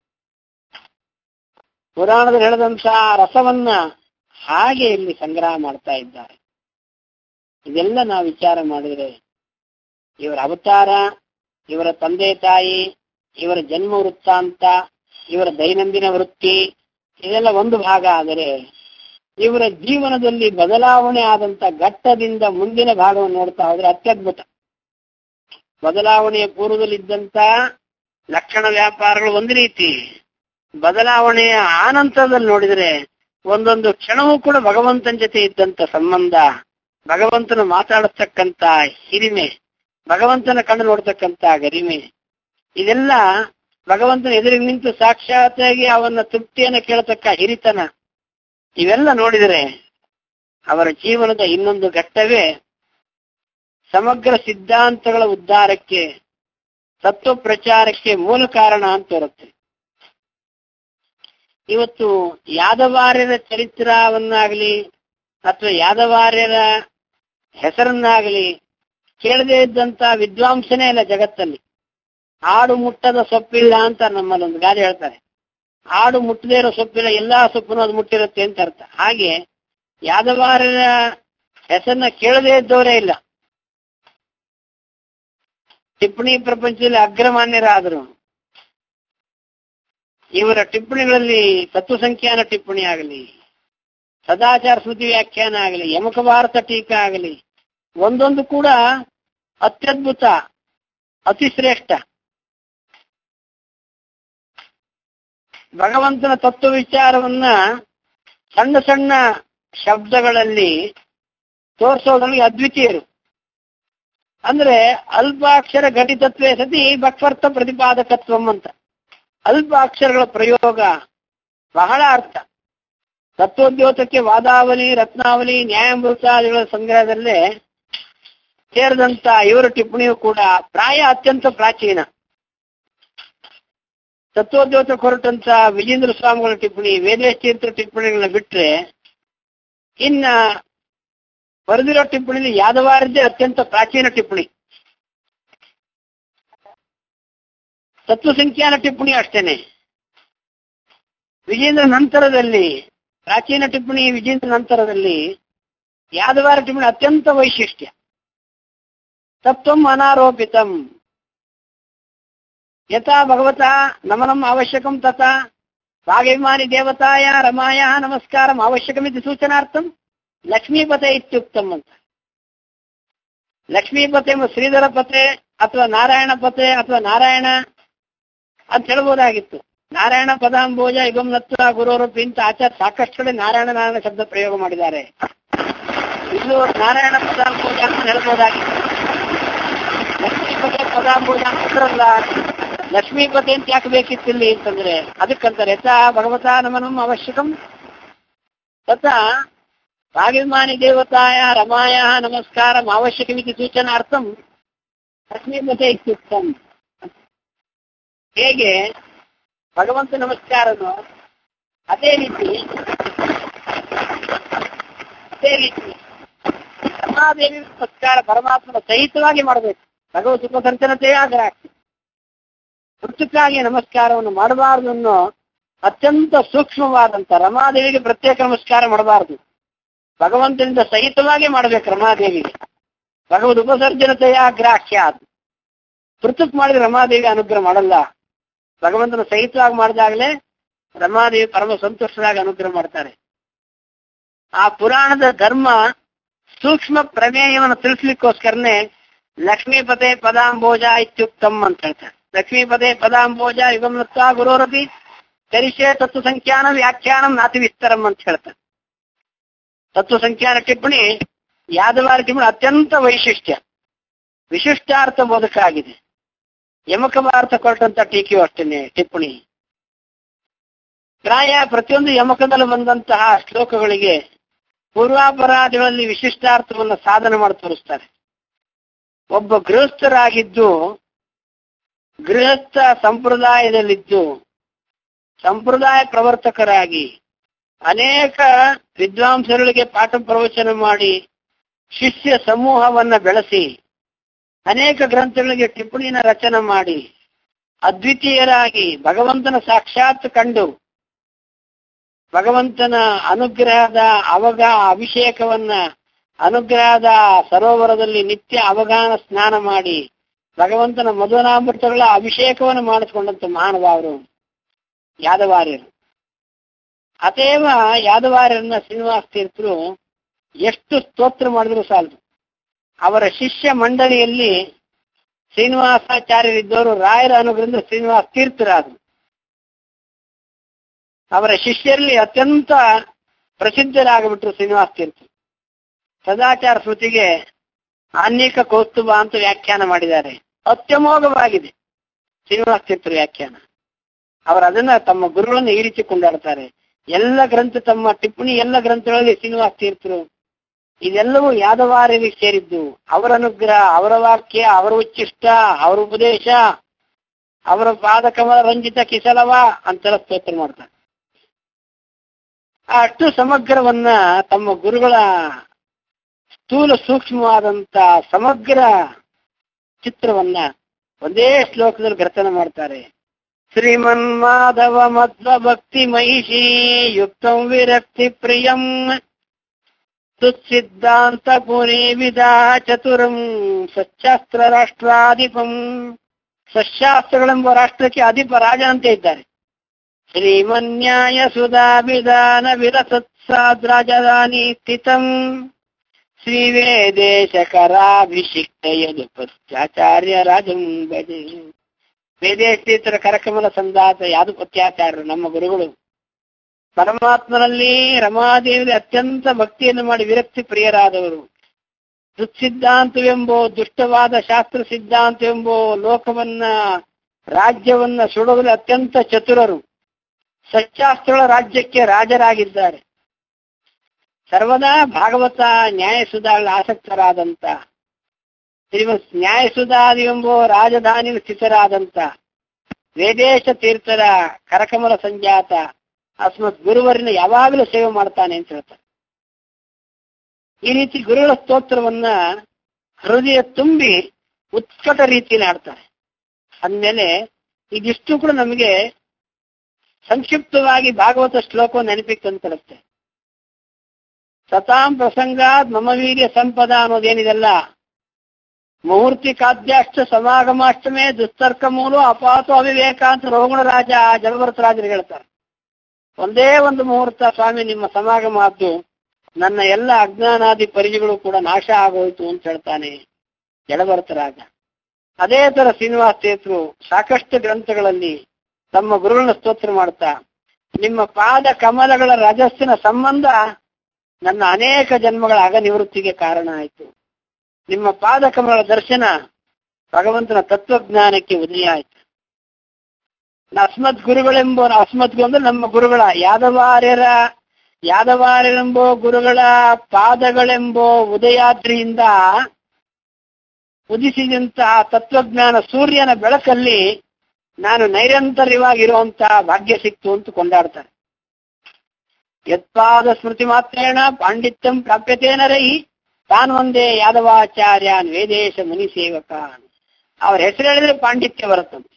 ಪುರಾಣದಲ್ಲಿ ಹೇಳಿದಂತ ರಸವನ್ನ ಹಾಗೆ ಇಲ್ಲಿ ಸಂಗ್ರಹ ಮಾಡ್ತಾ ಇದ್ದಾರೆ ಇದೆಲ್ಲ ನಾವು ವಿಚಾರ ಮಾಡಿದ್ರೆ ಇವರ ಅವತಾರ ಇವರ ತಂದೆ ತಾಯಿ ಇವರ ಜನ್ಮ ವೃತ್ತಾಂತ ಇವರ ದೈನಂದಿನ ವೃತ್ತಿ ಇದೆಲ್ಲ ಒಂದು ಭಾಗ ಆದರೆ ಇವರ ಜೀವನದಲ್ಲಿ ಬದಲಾವಣೆ ಆದಂತ ಘಟ್ಟದಿಂದ ಮುಂದಿನ ಭಾಗವನ್ನು ನೋಡ್ತಾ ಹೋದ್ರೆ ಅತ್ಯದ್ಭುತ ಬದಲಾವಣೆಯ ಪೂರ್ವದಲ್ಲಿದ್ದಂತ ಲಕ್ಷಣ ವ್ಯಾಪಾರಗಳು ಒಂದು ರೀತಿ ಬದಲಾವಣೆಯ ಆನಂತರದಲ್ಲಿ ನೋಡಿದ್ರೆ ಒಂದೊಂದು ಕ್ಷಣವೂ ಕೂಡ ಭಗವಂತನ ಜೊತೆ ಇದ್ದಂತ ಸಂಬಂಧ ಭಗವಂತನ ಮಾತಾಡತಕ್ಕಂತ ಹಿರಿಮೆ ಭಗವಂತನ ಕಣ್ಣು ನೋಡ್ತಕ್ಕಂತ ಗರಿಮೆ ಇದೆಲ್ಲ ಭಗವಂತನ ಎದುರಿಗೆ ನಿಂತು ಸಾಕ್ಷಾತ್ತಾಗಿ ಅವನ ತೃಪ್ತಿಯನ್ನ ಕೇಳತಕ್ಕ ಹಿರಿತನ ಇವೆಲ್ಲ ನೋಡಿದರೆ ಅವರ ಜೀವನದ ಇನ್ನೊಂದು ಘಟ್ಟವೇ ಸಮಗ್ರ ಸಿದ್ಧಾಂತಗಳ ಉದ್ಧಾರಕ್ಕೆ ತತ್ವ ಪ್ರಚಾರಕ್ಕೆ ಮೂಲ ಕಾರಣ ಅಂತ ಇರುತ್ತೆ ಇವತ್ತು ಯಾದವಾರ್ಯರ ಚರಿತ್ರವನ್ನಾಗಲಿ ಅಥವಾ ಯಾದವಾರ್ಯರ ಹೆಸರನ್ನಾಗಲಿ ಕೇಳದೇ ಇದ್ದಂತ ವಿದ್ವಾಂಸನೇ ಇಲ್ಲ ಜಗತ್ತಲ್ಲಿ ಆಡು ಮುಟ್ಟದ ಸೊಪ್ಪಿಲ್ಲ ಅಂತ ನಮ್ಮಲ್ಲಿ ಒಂದು ಗಾದೆ ಹೇಳ್ತಾರೆ ಆಡು ಮುಟ್ಟದೇ ಇರೋ ಸೊಪ್ಪಿಲ್ಲ ಎಲ್ಲಾ ಸೊಪ್ಪನ್ನು ಅದು ಮುಟ್ಟಿರುತ್ತೆ ಅಂತ ಅರ್ಥ ಹಾಗೆ ಯಾದವಾರರ ಹೆಸರನ್ನ ಕೇಳದೇ ಇದ್ದವರೇ ಇಲ್ಲ ಟಿಪ್ಪಣಿ ಪ್ರಪಂಚದಲ್ಲಿ ಅಗ್ರಮಾನ್ಯರಾದರು ಇವರ ಟಿಪ್ಪಣಿಗಳಲ್ಲಿ ತತ್ವಸಂಖ್ಯಾನ ಟಿಪ್ಪಣಿ ಆಗಲಿ ಸದಾಚಾರ ಸ್ಮೃತಿ ವ್ಯಾಖ್ಯಾನ ಆಗಲಿ ಯಮಕ ಭಾರತ ಟೀಕಾ ಆಗಲಿ ಒಂದೊಂದು ಕೂಡ ಅತ್ಯದ್ಭುತ ಅತಿ ಶ್ರೇಷ್ಠ ಭಗವಂತನ ತತ್ವ ವಿಚಾರವನ್ನ ಸಣ್ಣ ಸಣ್ಣ ಶಬ್ದಗಳಲ್ಲಿ ತೋರಿಸೋದ್ರಲ್ಲಿ ಅದ್ವಿತೀಯರು ಅಂದ್ರೆ ಅಲ್ಪಾಕ್ಷರ ಘಟಿತತ್ವೇ ಸತಿ ಭಕ್ವರ್ಥ ಪ್ರತಿಪಾದಕತ್ವಂ ಅಂತ ಅಲ್ಪ ಅಕ್ಷರಗಳ ಪ್ರಯೋಗ ಬಹಳ ಅರ್ಥ ತತ್ವೋದ್ಯೋತಕ್ಕೆ ವಾದಾವಲಿ ರತ್ನಾವಲಿ ನ್ಯಾಯಾಮೃತಾದಿಗಳ ಸಂಗ್ರಹದಲ್ಲೇ ಸೇರಿದಂತ ಇವರ ಟಿಪ್ಪಣಿಯು ಕೂಡ ಪ್ರಾಯ ಅತ್ಯಂತ ಪ್ರಾಚೀನ ತತ್ವೋದ್ಯೋತಕ್ಕೆ ಹೊರಟಂತ ವಿಜೇಂದ್ರ ಸ್ವಾಮಿಗಳ ಟಿಪ್ಪಣಿ ವೇದೇಶ್ ತೀರ್ಥ ಟಿಪ್ಪಣಿಗಳನ್ನ ಬಿಟ್ರೆ ಇನ್ನ ಬರೆದಿರೋ ಟಿಪ್ಪಣಿಲಿ ಯಾದವಾರದ್ದೇ ಅತ್ಯಂತ ಪ್ರಾಚೀನ ಟಿಪ್ಪಣಿ ತತ್ವಸಂಖ್ಯಾನ ಟಿಪ್ಪಣಿ ಅಷ್ಟೇನೆ ವಿಜೇಂದ್ರ ನಂತರದಲ್ಲಿ ಪ್ರಾಚೀನ ಟಿಪ್ಪಣಿ ವಿಜೇಂದ್ರ ನಂತರದಲ್ಲಿ ಯಾದವಾರ ಟಿಪ್ಪಣಿ ಅತ್ಯಂತ ವೈಶಿಷ್ಟ್ಯ ತತ್ವಂ ಅನಾರೋಪಿತಂ ಯಥಾ ಭಗವತ ನಮನಂ ಅವಶ್ಯಕಂ ತಥಾ ಭಾಗವಿಮಾನಿ ದೇವತಾಯ ರಮಾಯ ನಮಸ್ಕಾರಂ ಅವಶ್ಯಕಮಿತಿ ಸೂಚನಾರ್ಥಂ ಲಕ್ಷ್ಮೀಪತೆ ಇತ್ಯುಕ್ತಂ ಅಂತ ಲಕ್ಷ್ಮೀಪತೆ ಎಂಬ ಶ್ರೀಧರ ಪತೆ ಅಥವಾ ನಾರಾಯಣ ಪತೆ ಅಥವಾ ನಾರಾಯಣ ಅಂತ ಹೇಳ್ಬೋದಾಗಿತ್ತು ನಾರಾಯಣ ಪದಾಂಬೋಜ ಯುಗಂ ನತ್ವ ಗುರುರೂಪಿ ಅಂತ ಆಚಾರ್ಯ ಸಾಕಷ್ಟು ಕಡೆ ನಾರಾಯಣ ನಾರಾಯಣ ಶಬ್ದ ಪ್ರಯೋಗ ಮಾಡಿದ್ದಾರೆ ಇದು ನಾರಾಯಣ ಪದಾಂಬೋಜ ಅಂತ ಹೇಳ್ಬೋದಾಗಿತ್ತು ಲಕ್ಷ್ಮೀಪತೆ ಪದಾಂಬೋಜ ಅಂತಾರಲ್ಲ ಲಕ್ಷ್ಮೀಪತಿ ಅಂತ ಯಾಕೆ ಬೇಕಿತ್ತಿಲ್ಲಿ ಅಂತಂದ್ರೆ ಅದಕ್ಕಂತಾರೆ ಯಥಾ ಭಗವತ ನಮನಂ ಅವಶ್ಯಕಂ ತಥಾ ಭಾಗ್ಯಮಾನಿ ದೇವತಾಯ ರಮಾಯ ನಮಸ್ಕಾರಂ ಅವಶ್ಯಕಮಿತಿ ಸೂಚನಾರ್ಥಂ ಲಕ್ಷ್ಮೀಪತೆ ಇತ್ಯುಕ್ತಂ ಹೇಗೆ ಭಗವಂತ ನಮಸ್ಕಾರನು ಅದೇ ರೀತಿ ಅದೇ ರೀತಿ ರಮಾದೇವಿ ನಮಸ್ಕಾರ ಪರಮಾತ್ಮನ ಸಹಿತವಾಗಿ ಮಾಡಬೇಕು ಭಗವತ್ ಉಪಸರ್ಜನತೆಯೇ ಆಗ್ರಹ ಆಗ್ತದೆ ವೃತ್ತಕ್ಕಾಗಿ ನಮಸ್ಕಾರವನ್ನು ಮಾಡಬಾರದು ಅನ್ನೋ ಅತ್ಯಂತ ಸೂಕ್ಷ್ಮವಾದಂತ ರಮಾದೇವಿಗೆ ಪ್ರತ್ಯೇಕ ನಮಸ್ಕಾರ ಮಾಡಬಾರದು ಭಗವಂತನಿಂದ ಸಹಿತವಾಗಿ ಮಾಡಬೇಕು ರಮಾದೇವಿಗೆ ಭಗವದ್ ಉಪಸರ್ಜನತೆಯ ಗ್ರಾಹ್ಯ ಅದು ಪೃಥಕ್ ಮಾಡಿದ್ರೆ ರಮಾದೇವಿ ಅನುಗ್ರಹ ಮಾಡಲ್ಲ ಭಗವಂತನ ಸಹಿತವಾಗಿ ಮಾಡಿದಾಗಲೇ ರಮಾದೇವಿ ಪರಮ ಸಂತುಷ್ಟರಾಗಿ ಅನುಗ್ರಹ ಮಾಡ್ತಾರೆ ಆ ಪುರಾಣದ ಧರ್ಮ ಸೂಕ್ಷ್ಮ ಪ್ರಮೇಯವನ್ನು ತಿಳಿಸ್ಲಿಕ್ಕೋಸ್ಕರನೇ ಲಕ್ಷ್ಮೀಪತೆ ಪದಾಂಬೋಜ ಇತ್ಯುಕ್ತಮ್ ಅಂತ ಹೇಳ್ತಾರೆ ಲಕ್ಷ್ಮೀಪದೇ ಪದಾಂಬೋಜ ಯುಗಮತ್ವ ಗುರೋರಪಿ ಕರಿಷೆ ತತ್ವ ಸಂಖ್ಯಾನ ವ್ಯಾಖ್ಯಾನಂ ನಾತಿ ವಿಸ್ತರಂ ಅಂತ ಹೇಳ್ತಾರೆ ತತ್ವ ಸಂಖ್ಯಾನ ಟಿಪ್ಪಣಿ ಯಾದವಾರ ಟಿಪ್ಪಣಿ ಅತ್ಯಂತ ವೈಶಿಷ್ಟ್ಯ ವಿಶಿಷ್ಟಾರ್ಥ ಬೋಧಕಾಗಿದೆ ಯಮಕ ಭಾರತ ಕೊರಟಂತ ಟೀಕೆಯು ಅಷ್ಟೇನೆ ಟಿಪ್ಪಣಿ ಪ್ರಾಯ ಪ್ರತಿಯೊಂದು ಯಮಕದಲ್ಲಿ ಬಂದಂತಹ ಶ್ಲೋಕಗಳಿಗೆ ಪೂರ್ವಾಪರಾಧಿಗಳಲ್ಲಿ ವಿಶಿಷ್ಟಾರ್ಥವನ್ನು ಸಾಧನೆ ಮಾಡಿ ತೋರಿಸ್ತಾರೆ ಒಬ್ಬ ಗೃಹಸ್ಥರಾಗಿದ್ದು ಗೃಹಸ್ಥ ಸಂಪ್ರದಾಯದಲ್ಲಿದ್ದು ಸಂಪ್ರದಾಯ ಪ್ರವರ್ತಕರಾಗಿ ಅನೇಕ ವಿದ್ವಾಂಸರುಗಳಿಗೆ ಪಾಠ ಪ್ರವಚನ ಮಾಡಿ ಶಿಷ್ಯ ಸಮೂಹವನ್ನ ಬೆಳೆಸಿ ಅನೇಕ ಗ್ರಂಥಗಳಿಗೆ ಟಿಪ್ಪಣಿನ ರಚನೆ ಮಾಡಿ ಅದ್ವಿತೀಯರಾಗಿ ಭಗವಂತನ ಸಾಕ್ಷಾತ್ ಕಂಡು ಭಗವಂತನ ಅನುಗ್ರಹದ ಅವಗ ಅಭಿಷೇಕವನ್ನ ಅನುಗ್ರಹದ ಸರೋವರದಲ್ಲಿ ನಿತ್ಯ ಅವಗಾನ ಸ್ನಾನ ಮಾಡಿ ಭಗವಂತನ ಮಧುನಾಮೃತಗಳ ಅಭಿಷೇಕವನ್ನು ಮಾಡಿಸ್ಕೊಂಡಂತ ಮಹಾನುಭಾವರು ಯಾದವಾರ್ಯರು ಅತೇವ ಯಾದವಾರ್ಯರನ್ನ ಶ್ರೀನಿವಾಸ ತೀರ್ಥರು ಎಷ್ಟು ಸ್ತೋತ್ರ ಮಾಡಿದ್ರು ಸಾಲದು ಅವರ ಶಿಷ್ಯ ಮಂಡಳಿಯಲ್ಲಿ ಶ್ರೀನಿವಾಸಾಚಾರ್ಯರಿದ್ದವರು ರಾಯರ ಅನುಗ್ರಹದಿಂದ ಶ್ರೀನಿವಾಸ ತೀರ್ಥರಾದರು ಅವರ ಶಿಷ್ಯರಲ್ಲಿ ಅತ್ಯಂತ ಪ್ರಸಿದ್ಧರಾಗಿಬಿಟ್ರು ಶ್ರೀನಿವಾಸ ತೀರ್ಥ ಸದಾಚಾರ ಸ್ಮೃತಿಗೆ ಅನೇಕ ಕೌಸ್ತುಭ ಅಂತ ವ್ಯಾಖ್ಯಾನ ಮಾಡಿದ್ದಾರೆ ಅತ್ಯಮೋಘವಾಗಿದೆ ಶ್ರೀನಿವಾಸ ತೀರ್ಥರ ವ್ಯಾಖ್ಯಾನ ಅವರು ಅದನ್ನ ತಮ್ಮ ಗುರುಗಳನ್ನು ಈ ರೀತಿ ಕೊಂಡಾಡ್ತಾರೆ ಎಲ್ಲ ಗ್ರಂಥ ತಮ್ಮ ಟಿಪ್ಪಣಿ ಎಲ್ಲ ಗ್ರಂಥಗಳಲ್ಲಿ ಶ್ರೀನಿವಾಸ ತೀರ್ಥರು ಇದೆಲ್ಲವೂ ಯಾದವಾರ್ಯರಿಗೆ ಸೇರಿದ್ದು ಅವರ ಅನುಗ್ರಹ ಅವರ ವಾಕ್ಯ ಅವರ ಉಚ್ಚಿಷ್ಟ ಅವರ ಉಪದೇಶ ಅವರ ಪಾದಕಮಲ ರಂಜಿತ ಕಿಸಲವ ಅಂತೆಲ್ಲ ಸ್ತೋತ್ರ ಮಾಡ್ತಾರೆ ಆ ಅಷ್ಟು ಸಮಗ್ರವನ್ನ ತಮ್ಮ ಗುರುಗಳ ಸ್ಥೂಲ ಸೂಕ್ಷ್ಮವಾದಂತ ಸಮಗ್ರ ಚಿತ್ರವನ್ನ ಒಂದೇ ಶ್ಲೋಕದಲ್ಲಿ ಗ್ರಥನ ಮಾಡ್ತಾರೆ ಶ್ರೀಮನ್ ಮಾಧವ ಮಧ್ವ ಭಕ್ತಿ ಮಹಿಷಿ ಯುಕ್ತಂ ವಿರಕ್ತಿ ಪ್ರಿಯಂ ಸುಸಿದ್ಧಾಂತ ಪುರಿ ವಿದಾ ಚತುರಂ ಸಚ್ಚಾಸ್ತ್ರ ರಾಷ್ಟ್ರಾಧಿಪಂ ಸಶಾಸ್ತ್ರಗಳೆಂಬ ರಾಷ್ಟ್ರಕ್ಕೆ ಅಧಿಪ ರಾಜ ಅಂತ ಇದ್ದಾರೆ ಶ್ರೀಮನ್ಯಾಯ ಸುಧಾ ವಿಧಾನ ವಿರಸತ್ಸಾದ್ರಾಜಧಾನಿ ಸ್ಥಿತಂ ಶ್ರೀ ವೇದೇಶಕರಾಭಿಷಿಕ್ತ ಯದು ಪಶ್ಚಾಚಾರ್ಯ ರಾಜಂ ಭಜೆ ವೇದೇಶೀತರ ಕರಕಮಲ ಸಂದಾತ ಯಾದು ಪತ್ಯಾಚಾರ್ಯರು ನಮ್ಮ ಗುರುಗಳು ಪರಮಾತ್ಮನಲ್ಲಿ ರಮಾದೇವಿ ಅತ್ಯಂತ ಭಕ್ತಿಯನ್ನು ಮಾಡಿ ವಿರಕ್ತಿ ಪ್ರಿಯರಾದವರು ದುಸ್ಸಿದ್ಧಾಂತವೆಂಬೋ ದುಷ್ಟವಾದ ಶಾಸ್ತ್ರ ಸಿದ್ಧಾಂತವೆಂಬೋ ಲೋಕವನ್ನ ರಾಜ್ಯವನ್ನ ಸುಡೋದ್ರಲ್ಲಿ ಅತ್ಯಂತ ಚತುರರು ಸಚ್ಚಾಸ್ತ್ರಗಳ ರಾಜ್ಯಕ್ಕೆ ರಾಜರಾಗಿದ್ದಾರೆ ಸರ್ವದಾ ಭಾಗವತ ನ್ಯಾಯಸುಧಾಗಳ ಆಸಕ್ತರಾದಂತ ಶ್ರೀಮತ್ ನ್ಯಾಯಸುಧಾದಿಯೆಂಬೋ ರಾಜಧಾನಿ ಸ್ಥಿತರಾದಂತ ವೇದೇಶ ತೀರ್ಥರ ಕರಕಮಲ ಸಂಜಾತ ಅಸ್ಮತ್ ಗುರುವರಿನ ಯಾವಾಗಲೂ ಸೇವೆ ಮಾಡ್ತಾನೆ ಅಂತ ಹೇಳ್ತಾರೆ ಈ ರೀತಿ ಗುರುಗಳ ಸ್ತೋತ್ರವನ್ನ ಹೃದಯ ತುಂಬಿ ಉತ್ಕಟ ರೀತಿಯಲ್ಲಿ ಆಡ್ತಾರೆ ಅಂದ್ಮೇಲೆ ಇದಿಷ್ಟು ಕೂಡ ನಮಗೆ ಸಂಕ್ಷಿಪ್ತವಾಗಿ ಭಾಗವತ ಶ್ಲೋಕವನ್ನು ನೆನಪಿಗೆ ತಂದುಕೊಡುತ್ತೆ ಸತಾಂ ಪ್ರಸಂಗಾದ್ ಮಮ ವೀರ್ಯ ಸಂಪದ ಅನ್ನೋದೇನಿದೆಲ್ಲ ಮುಹೂರ್ತಿ ಕಾದ್ಯಾಷ್ಟ ಸಮಾಗಮಾಷ್ಟಮೇ ದುಸ್ತರ್ಕ ಮೂಲ ಅಪಾತು ಅವಿವೇಕ ಅಂತ ರೋಗಣ ರಾಜ ಜಲಭರತ ರಾಜರು ಹೇಳ್ತಾರೆ ಒಂದೇ ಒಂದು ಮುಹೂರ್ತ ಸ್ವಾಮಿ ನಿಮ್ಮ ಸಮಾಗಮ ಆದ್ದು ನನ್ನ ಎಲ್ಲ ಅಜ್ಞಾನಾದಿ ಪರಿಜಗಳು ಕೂಡ ನಾಶ ಆಗೋಯ್ತು ಅಂತ ಹೇಳ್ತಾನೆ ಜಲಭರತ ರಾಜ ಅದೇ ತರ ಶ್ರೀನಿವಾಸ ತೀರ್ಥರು ಸಾಕಷ್ಟು ಗ್ರಂಥಗಳಲ್ಲಿ ತಮ್ಮ ಗುರುಗಳನ್ನ ಸ್ತೋತ್ರ ಮಾಡ್ತಾ ನಿಮ್ಮ ಪಾದ ಕಮಲಗಳ ರಜಸ್ಸಿನ ಸಂಬಂಧ ನನ್ನ ಅನೇಕ ಜನ್ಮಗಳ ಅಗನಿವೃತ್ತಿಗೆ ಕಾರಣ ಆಯಿತು ನಿಮ್ಮ ಪಾದ ಕಮಲಗಳ ದರ್ಶನ ಭಗವಂತನ ತತ್ವಜ್ಞಾನಕ್ಕೆ ಉದಯ ಆಯ್ತು ಅಸ್ಮತ್ ಗುರುಗಳೆಂಬ ಅಸ್ಮತ್ ಅಂದ್ರೆ ನಮ್ಮ ಗುರುಗಳ ಯಾದವಾರ್ಯರ ಯಾದವಾರ್ಯರೆಂಬೋ ಗುರುಗಳ ಪಾದಗಳೆಂಬೋ ಉದಯಾದ್ರಿಯಿಂದ ಉದಿಸಿದಂತಹ ತತ್ವಜ್ಞಾನ ಸೂರ್ಯನ ಬೆಳಕಲ್ಲಿ ನಾನು ನೈರಂತರ್ಯವಾಗಿರುವಂತಹ ಭಾಗ್ಯ ಸಿಕ್ತು ಅಂತ ಕೊಂಡಾಡ್ತಾರೆ ಯತ್ಪಾದ ಸ್ಮೃತಿ ಮಾತ್ರೇಣ ಪಾಂಡಿತ್ಯಂ ಪ್ರಾಪ್ಯತೇನ ರೈ ತಾನು ಒಂದೇ ಯಾದವಾಚಾರ್ಯನ್ ವೇದೇಶ ಮುನಿ ಸೇವಕ ಅವರ ಹೆಸರು ಹೇಳಿದ್ರೆ ಪಾಂಡಿತ್ಯ ಬರುತ್ತಂತೆ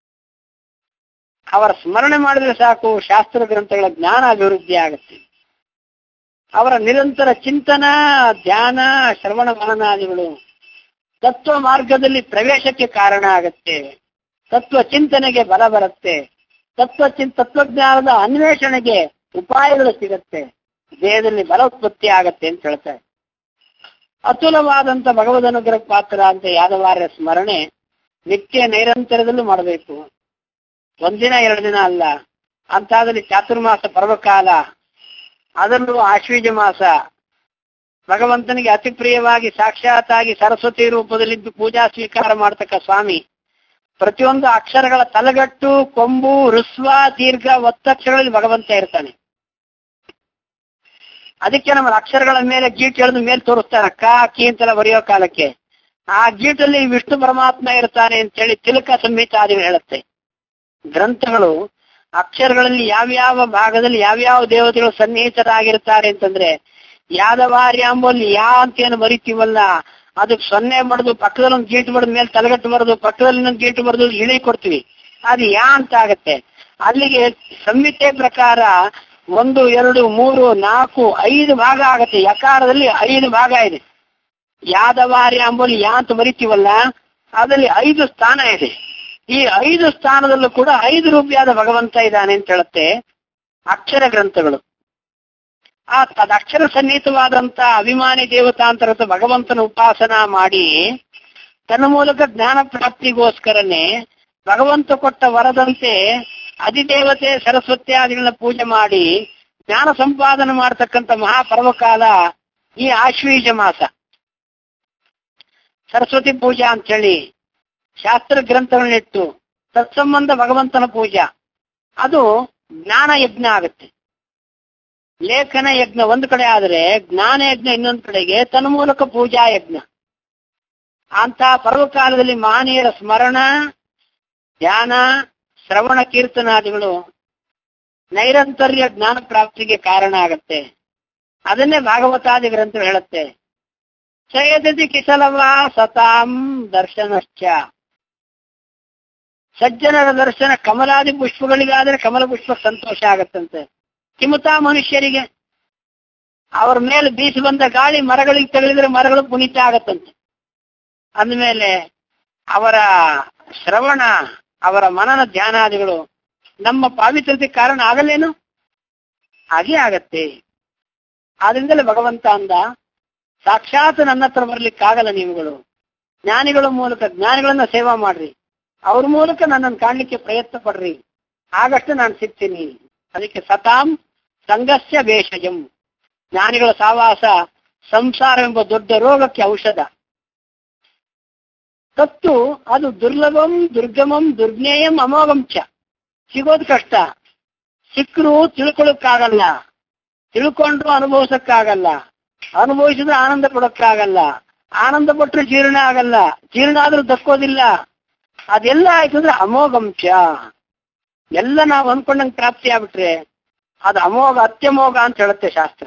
ಅವರ ಸ್ಮರಣೆ ಮಾಡಿದ್ರೆ ಸಾಕು ಶಾಸ್ತ್ರ ಗ್ರಂಥಗಳ ಜ್ಞಾನ ಅಭಿವೃದ್ಧಿ ಆಗುತ್ತೆ ಅವರ ನಿರಂತರ ಚಿಂತನ ಧ್ಯಾನ ಶ್ರವಣ ಮನನಾದಿಗಳು ತತ್ವ ಮಾರ್ಗದಲ್ಲಿ ಪ್ರವೇಶಕ್ಕೆ ಕಾರಣ ಆಗತ್ತೆ ತತ್ವ ಚಿಂತನೆಗೆ ಬಲ ಬರುತ್ತೆ ತತ್ವ ಚಿನ್ ತತ್ವಜ್ಞಾನದ ಅನ್ವೇಷಣೆಗೆ ಉಪಾಯಗಳು ಸಿಗತ್ತೆ ದೇಹದಲ್ಲಿ ಬಲ ಉತ್ಪತ್ತಿ ಆಗತ್ತೆ ಅಂತ ಹೇಳ್ತಾರೆ ಅತುಲವಾದಂತ ಭಗವದ್ ಅನುಗ್ರಹ ಪಾತ್ರ ಅಂತ ಯಾದವಾರ್ಯ ಸ್ಮರಣೆ ನಿತ್ಯ ನೈರಂತರದಲ್ಲೂ ಮಾಡಬೇಕು ಒಂದಿನ ಎರಡು ದಿನ ಅಲ್ಲ ಅಂತಾದಲ್ಲಿ ಚಾತುರ್ಮಾಸ ಪರ್ವಕಾಲ ಅದರಲ್ಲೂ ಆಶ್ವೀಜ ಮಾಸ ಭಗವಂತನಿಗೆ ಅತಿ ಪ್ರಿಯವಾಗಿ ಸಾಕ್ಷಾತ್ತಾಗಿ ಸರಸ್ವತಿ ರೂಪದಲ್ಲಿದ್ದು ಪೂಜಾ ಸ್ವೀಕಾರ ಮಾಡ್ತಕ್ಕ ಸ್ವಾಮಿ ಪ್ರತಿಯೊಂದು ಅಕ್ಷರಗಳ ತಲೆಗಟ್ಟು ಕೊಂಬು ಋಸ್ವ ದೀರ್ಘ ಒತ್ತಕ್ಷರಗಳಲ್ಲಿ ಭಗವಂತ ಇರ್ತಾನೆ ಅದಕ್ಕೆ ನಮ್ಮ ಅಕ್ಷರಗಳ ಮೇಲೆ ಗೀಟ್ ಎಳೆದು ಮೇಲೆ ತೋರಿಸ್ತಾನೆ ಕ ಕಿ ಅಂತೆಲ್ಲ ಬರೆಯೋ ಕಾಲಕ್ಕೆ ಆ ಗೀಟಲ್ಲಿ ವಿಷ್ಣು ಪರಮಾತ್ಮ ಇರ್ತಾನೆ ಅಂತೇಳಿ ತಿಲಕ ಸಂಹಿತಾದಿ ಹೇಳುತ್ತೆ ಗ್ರಂಥಗಳು ಅಕ್ಷರಗಳಲ್ಲಿ ಯಾವ್ಯಾವ ಭಾಗದಲ್ಲಿ ಯಾವ್ಯಾವ ದೇವತೆಗಳು ಸನ್ನಿಹಿತರಾಗಿರ್ತಾರೆ ಅಂತಂದ್ರೆ ಯಾದವಾರ್ಯ ಅಂಬಲ್ಲಿ ಯಾ ಅಂತ ಏನು ಬರಿತೀವಲ್ಲ ಅದಕ್ಕೆ ಸೊನ್ನೆ ಬಡ್ದು ಪಕ್ಕದಲ್ಲಿ ಒಂದು ಗೀಟು ಬಡ್ದು ಮೇಲೆ ತಲೆಗಟ್ಟು ಬರೋದು ಪಕ್ಕದಲ್ಲಿ ಇನ್ನೊಂದು ಗೀಟು ಬರೆದು ಇಳಿ ಕೊಡ್ತೀವಿ ಅದು ಯಾ ಅಂತ ಆಗತ್ತೆ ಅಲ್ಲಿಗೆ ಸಂಹಿತೆ ಪ್ರಕಾರ ಒಂದು ಎರಡು ಮೂರು ನಾಲ್ಕು ಐದು ಭಾಗ ಆಗತ್ತೆ ಯಕಾರದಲ್ಲಿ ಐದು ಭಾಗ ಇದೆ ಯಾದವಾರ್ಯ ಅಂಬಲ್ಲಿ ಯಾ ಅಂತ ಬರಿತೀವಲ್ಲ ಅದರಲ್ಲಿ ಐದು ಸ್ಥಾನ ಇದೆ ಈ ಐದು ಸ್ಥಾನದಲ್ಲೂ ಕೂಡ ಐದು ರೂಪಿಯಾದ ಭಗವಂತ ಇದ್ದಾನೆ ಅಂತ ಹೇಳುತ್ತೆ ಅಕ್ಷರ ಗ್ರಂಥಗಳು ಆ ತದಕ್ಷರ ಸನ್ನಿಹಿತವಾದಂತ ಅಭಿಮಾನಿ ದೇವತಾಂತರದ ಭಗವಂತನ ಉಪಾಸನ ಮಾಡಿ ತನ್ನ ಮೂಲಕ ಜ್ಞಾನ ಪ್ರಾಪ್ತಿಗೋಸ್ಕರನೇ ಭಗವಂತ ಕೊಟ್ಟ ವರದಂತೆ ಅಧಿದೇವತೆ ಸರಸ್ವತ್ಯಾದಿಗಳನ್ನ ಪೂಜೆ ಮಾಡಿ ಜ್ಞಾನ ಸಂಪಾದನೆ ಮಾಡತಕ್ಕಂತ ಮಹಾಪರ್ವಕಾಲ ಈ ಆಶ್ವೀಜ ಮಾಸ ಸರಸ್ವತಿ ಪೂಜಾ ಅಂತ ಹೇಳಿ ಶಾಸ್ತ್ರ ಗ್ರಂಥಗಳನ್ನಿಟ್ಟು ತತ್ಸಂಬಂಧ ಭಗವಂತನ ಪೂಜಾ ಅದು ಜ್ಞಾನ ಯಜ್ಞ ಆಗುತ್ತೆ ಲೇಖನ ಯಜ್ಞ ಒಂದು ಕಡೆ ಆದರೆ ಜ್ಞಾನ ಯಜ್ಞ ಇನ್ನೊಂದು ಕಡೆಗೆ ತನ್ನ ಮೂಲಕ ಪೂಜಾ ಯಜ್ಞ ಅಂತ ಪರ್ವಕಾಲದಲ್ಲಿ ಮಹನೀಯರ ಸ್ಮರಣ ಧ್ಯಾನ ಶ್ರವಣ ಕೀರ್ತನಾದಿಗಳು ನೈರಂತರ್ಯ ಜ್ಞಾನ ಪ್ರಾಪ್ತಿಗೆ ಕಾರಣ ಆಗತ್ತೆ ಅದನ್ನೇ ಭಾಗವತಾದಿ ಗ್ರಂಥ ಹೇಳುತ್ತೆ ಚಯದತಿ ಕಿಸಲವ ಸತಾಂ ದರ್ಶನಶ್ಚ ಸಜ್ಜನರ ದರ್ಶನ ಕಮಲಾದಿ ಪುಷ್ಪಗಳಿಗಾದ್ರೆ ಕಮಲ ಪುಷ್ಪ ಸಂತೋಷ ಆಗತ್ತಂತೆ ಕಿಮುತಾ ಮನುಷ್ಯರಿಗೆ ಅವ್ರ ಮೇಲೆ ಬೀಸಿ ಬಂದ ಗಾಳಿ ಮರಗಳಿಗೆ ತಗಲಿದ್ರೆ ಮರಗಳು ಪುನೀತ ಆಗತ್ತಂತೆ ಅಂದಮೇಲೆ ಅವರ ಶ್ರವಣ ಅವರ ಮನನ ಧ್ಯಾನಾದಿಗಳು ನಮ್ಮ ಪಾವಿತ್ರತೆ ಕಾರಣ ಆಗಲೇನು ಹಾಗೆ ಆಗತ್ತೆ ಆದ್ರಿಂದಲೇ ಭಗವಂತ ಅಂದ ಸಾಕ್ಷಾತ್ ನನ್ನ ಹತ್ರ ಬರ್ಲಿಕ್ಕಾಗಲ್ಲ ನೀವುಗಳು ಜ್ಞಾನಿಗಳ ಮೂಲಕ ಜ್ಞಾನಿಗಳನ್ನ ಸೇವಾ ಮಾಡ್ರಿ ಅವ್ರ ಮೂಲಕ ನನ್ನನ್ನು ಕಾಣ್ಲಿಕ್ಕೆ ಪ್ರಯತ್ನ ಪಡ್ರಿ ಆಗಷ್ಟು ನಾನು ಸಿಗ್ತೀನಿ ಅದಕ್ಕೆ ಸತಾಂ ಸಂಘಸ್ಯ ಭೇಷಜಂ ಜ್ಞಾನಿಗಳ ಸಾವಾಸ ಸಂಸಾರವೆಂಬ ದೊಡ್ಡ ರೋಗಕ್ಕೆ ಔಷಧ ತತ್ತು ಅದು ದುರ್ಲಭಂ ದುರ್ಗಮಂ ದುರ್ಜ್ಞೇಯಂ ಅಮೋಘಂ ಚ ಸಿಗೋದು ಕಷ್ಟ ಸಿಕ್ಕರು ತಿಳ್ಕೊಳಕ್ಕಾಗಲ್ಲ ತಿಳ್ಕೊಂಡ್ರು ಅನುಭವಿಸಕ್ಕಾಗಲ್ಲ ಅನುಭವಿಸಿದ್ರೆ ಆನಂದ ಪಡೋಕ್ಕಾಗಲ್ಲ ಆನಂದ ಪಟ್ರೆ ಜೀರ್ಣ ಆಗಲ್ಲ ಜೀರ್ಣ ಆದ್ರೂ ದಕ್ಕೋದಿಲ್ಲ ಅದೆಲ್ಲ ಆಯ್ತು ಅಂದ್ರೆ ಅಮೋಘಂಶ ಎಲ್ಲ ನಾವು ಅನ್ಕೊಂಡಂಗೆ ಪ್ರಾಪ್ತಿ ಆಗ್ಬಿಟ್ರೆ ಅದು ಅಮೋಘ ಅತ್ಯಮೋಘ ಅಂತ ಹೇಳುತ್ತೆ ಶಾಸ್ತ್ರ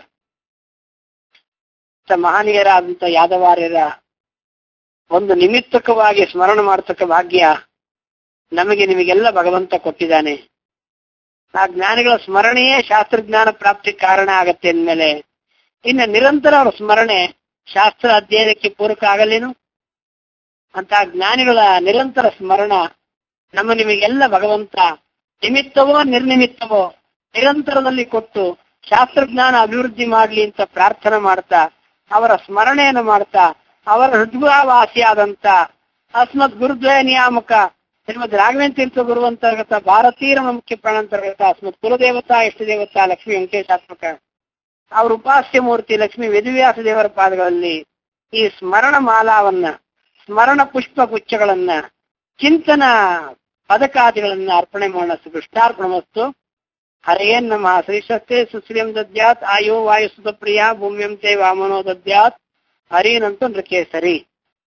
ಇಂಥ ಮಹನೀಯರಾದಂತ ಯಾದವಾರ್ಯರ ಒಂದು ನಿಮಿತ್ತಕವಾಗಿ ಸ್ಮರಣ ಮಾಡತಕ್ಕ ಭಾಗ್ಯ ನಮಗೆ ನಿಮಗೆಲ್ಲ ಭಗವಂತ ಕೊಟ್ಟಿದ್ದಾನೆ ಆ ಜ್ಞಾನಿಗಳ ಸ್ಮರಣೆಯೇ ಶಾಸ್ತ್ರಜ್ಞಾನ ಪ್ರಾಪ್ತಿ ಕಾರಣ ಆಗತ್ತೆ ಅಂದ್ಮೇಲೆ ಇನ್ನು ನಿರಂತರ ಅವರ ಸ್ಮರಣೆ ಶಾಸ್ತ್ರ ಅಧ್ಯಯನಕ್ಕೆ ಪೂರಕ ಆಗಲೇನು ಅಂತ ಜ್ಞಾನಿಗಳ ನಿರಂತರ ಸ್ಮರಣ ನಮ್ಮ ನಿಮಗೆಲ್ಲ ಭಗವಂತ ನಿಮಿತ್ತವೋ ನಿರ್ನಿಮಿತ್ತವೋ ನಿರಂತರದಲ್ಲಿ ಕೊಟ್ಟು ಶಾಸ್ತ್ರಜ್ಞಾನ ಅಭಿವೃದ್ಧಿ ಮಾಡ್ಲಿ ಅಂತ ಪ್ರಾರ್ಥನೆ ಮಾಡ್ತಾ ಅವರ ಸ್ಮರಣೆಯನ್ನು ಮಾಡ್ತಾ ಅವರ ಹೃದ್ವಾಸಿಯಾದಂತ ಅಸ್ಮತ್ ಗುರುದ್ವಯ ನಿಯಾಮಕ ಶ್ರೀಮದ್ ರಾಘವೇಂದ್ರ ತೀರ್ಥ ಗುರು ಅಂತರ್ಗತ ಭಾರತೀಯ ಮುಖ್ಯ ಪ್ರಾಣಾಂತರ್ಗತ ಅಸ್ಮತ್ ಕುಲದೇವತಾ ಇಷ್ಟ ದೇವತಾ ಲಕ್ಷ್ಮೀ ವೆಂಕಟೇಶಾತ್ಮಕ ಅವ್ರ ಉಪಾಸ್ಯ ಮೂರ್ತಿ ಲಕ್ಷ್ಮೀ ವೇದವ್ಯಾಸ ದೇವರ ಪಾದಗಳಲ್ಲಿ ಈ ಸ್ಮರಣ ಮಾಲಾವನ್ನ ಸ್ಮರಣ ಪುಷ್ಪ ಗುಚ್ಛಗಳನ್ನ ಚಿಂತನ ಪದಕಾದಿಗಳನ್ನ ಅರ್ಪಣೆ ಮಾಡೋಣ ಕೃಷ್ಣಾರ್ಪಣಮಸ್ತು ಹರೇನ್ ನಮಃ ಶ್ರೀಶಸ್ತೆ ಸುಶ್ರಿಯಂ ದದ್ಯಾತ್ ಆಯೋ ವಾಯು ಸುತಪ್ರಿಯ ಭೂಮ್ಯಂ ತೇ ವಾಮನೋ ದದ್ಯಾತ್ ಹರಿನಂತು ನೃಕೇಸರಿ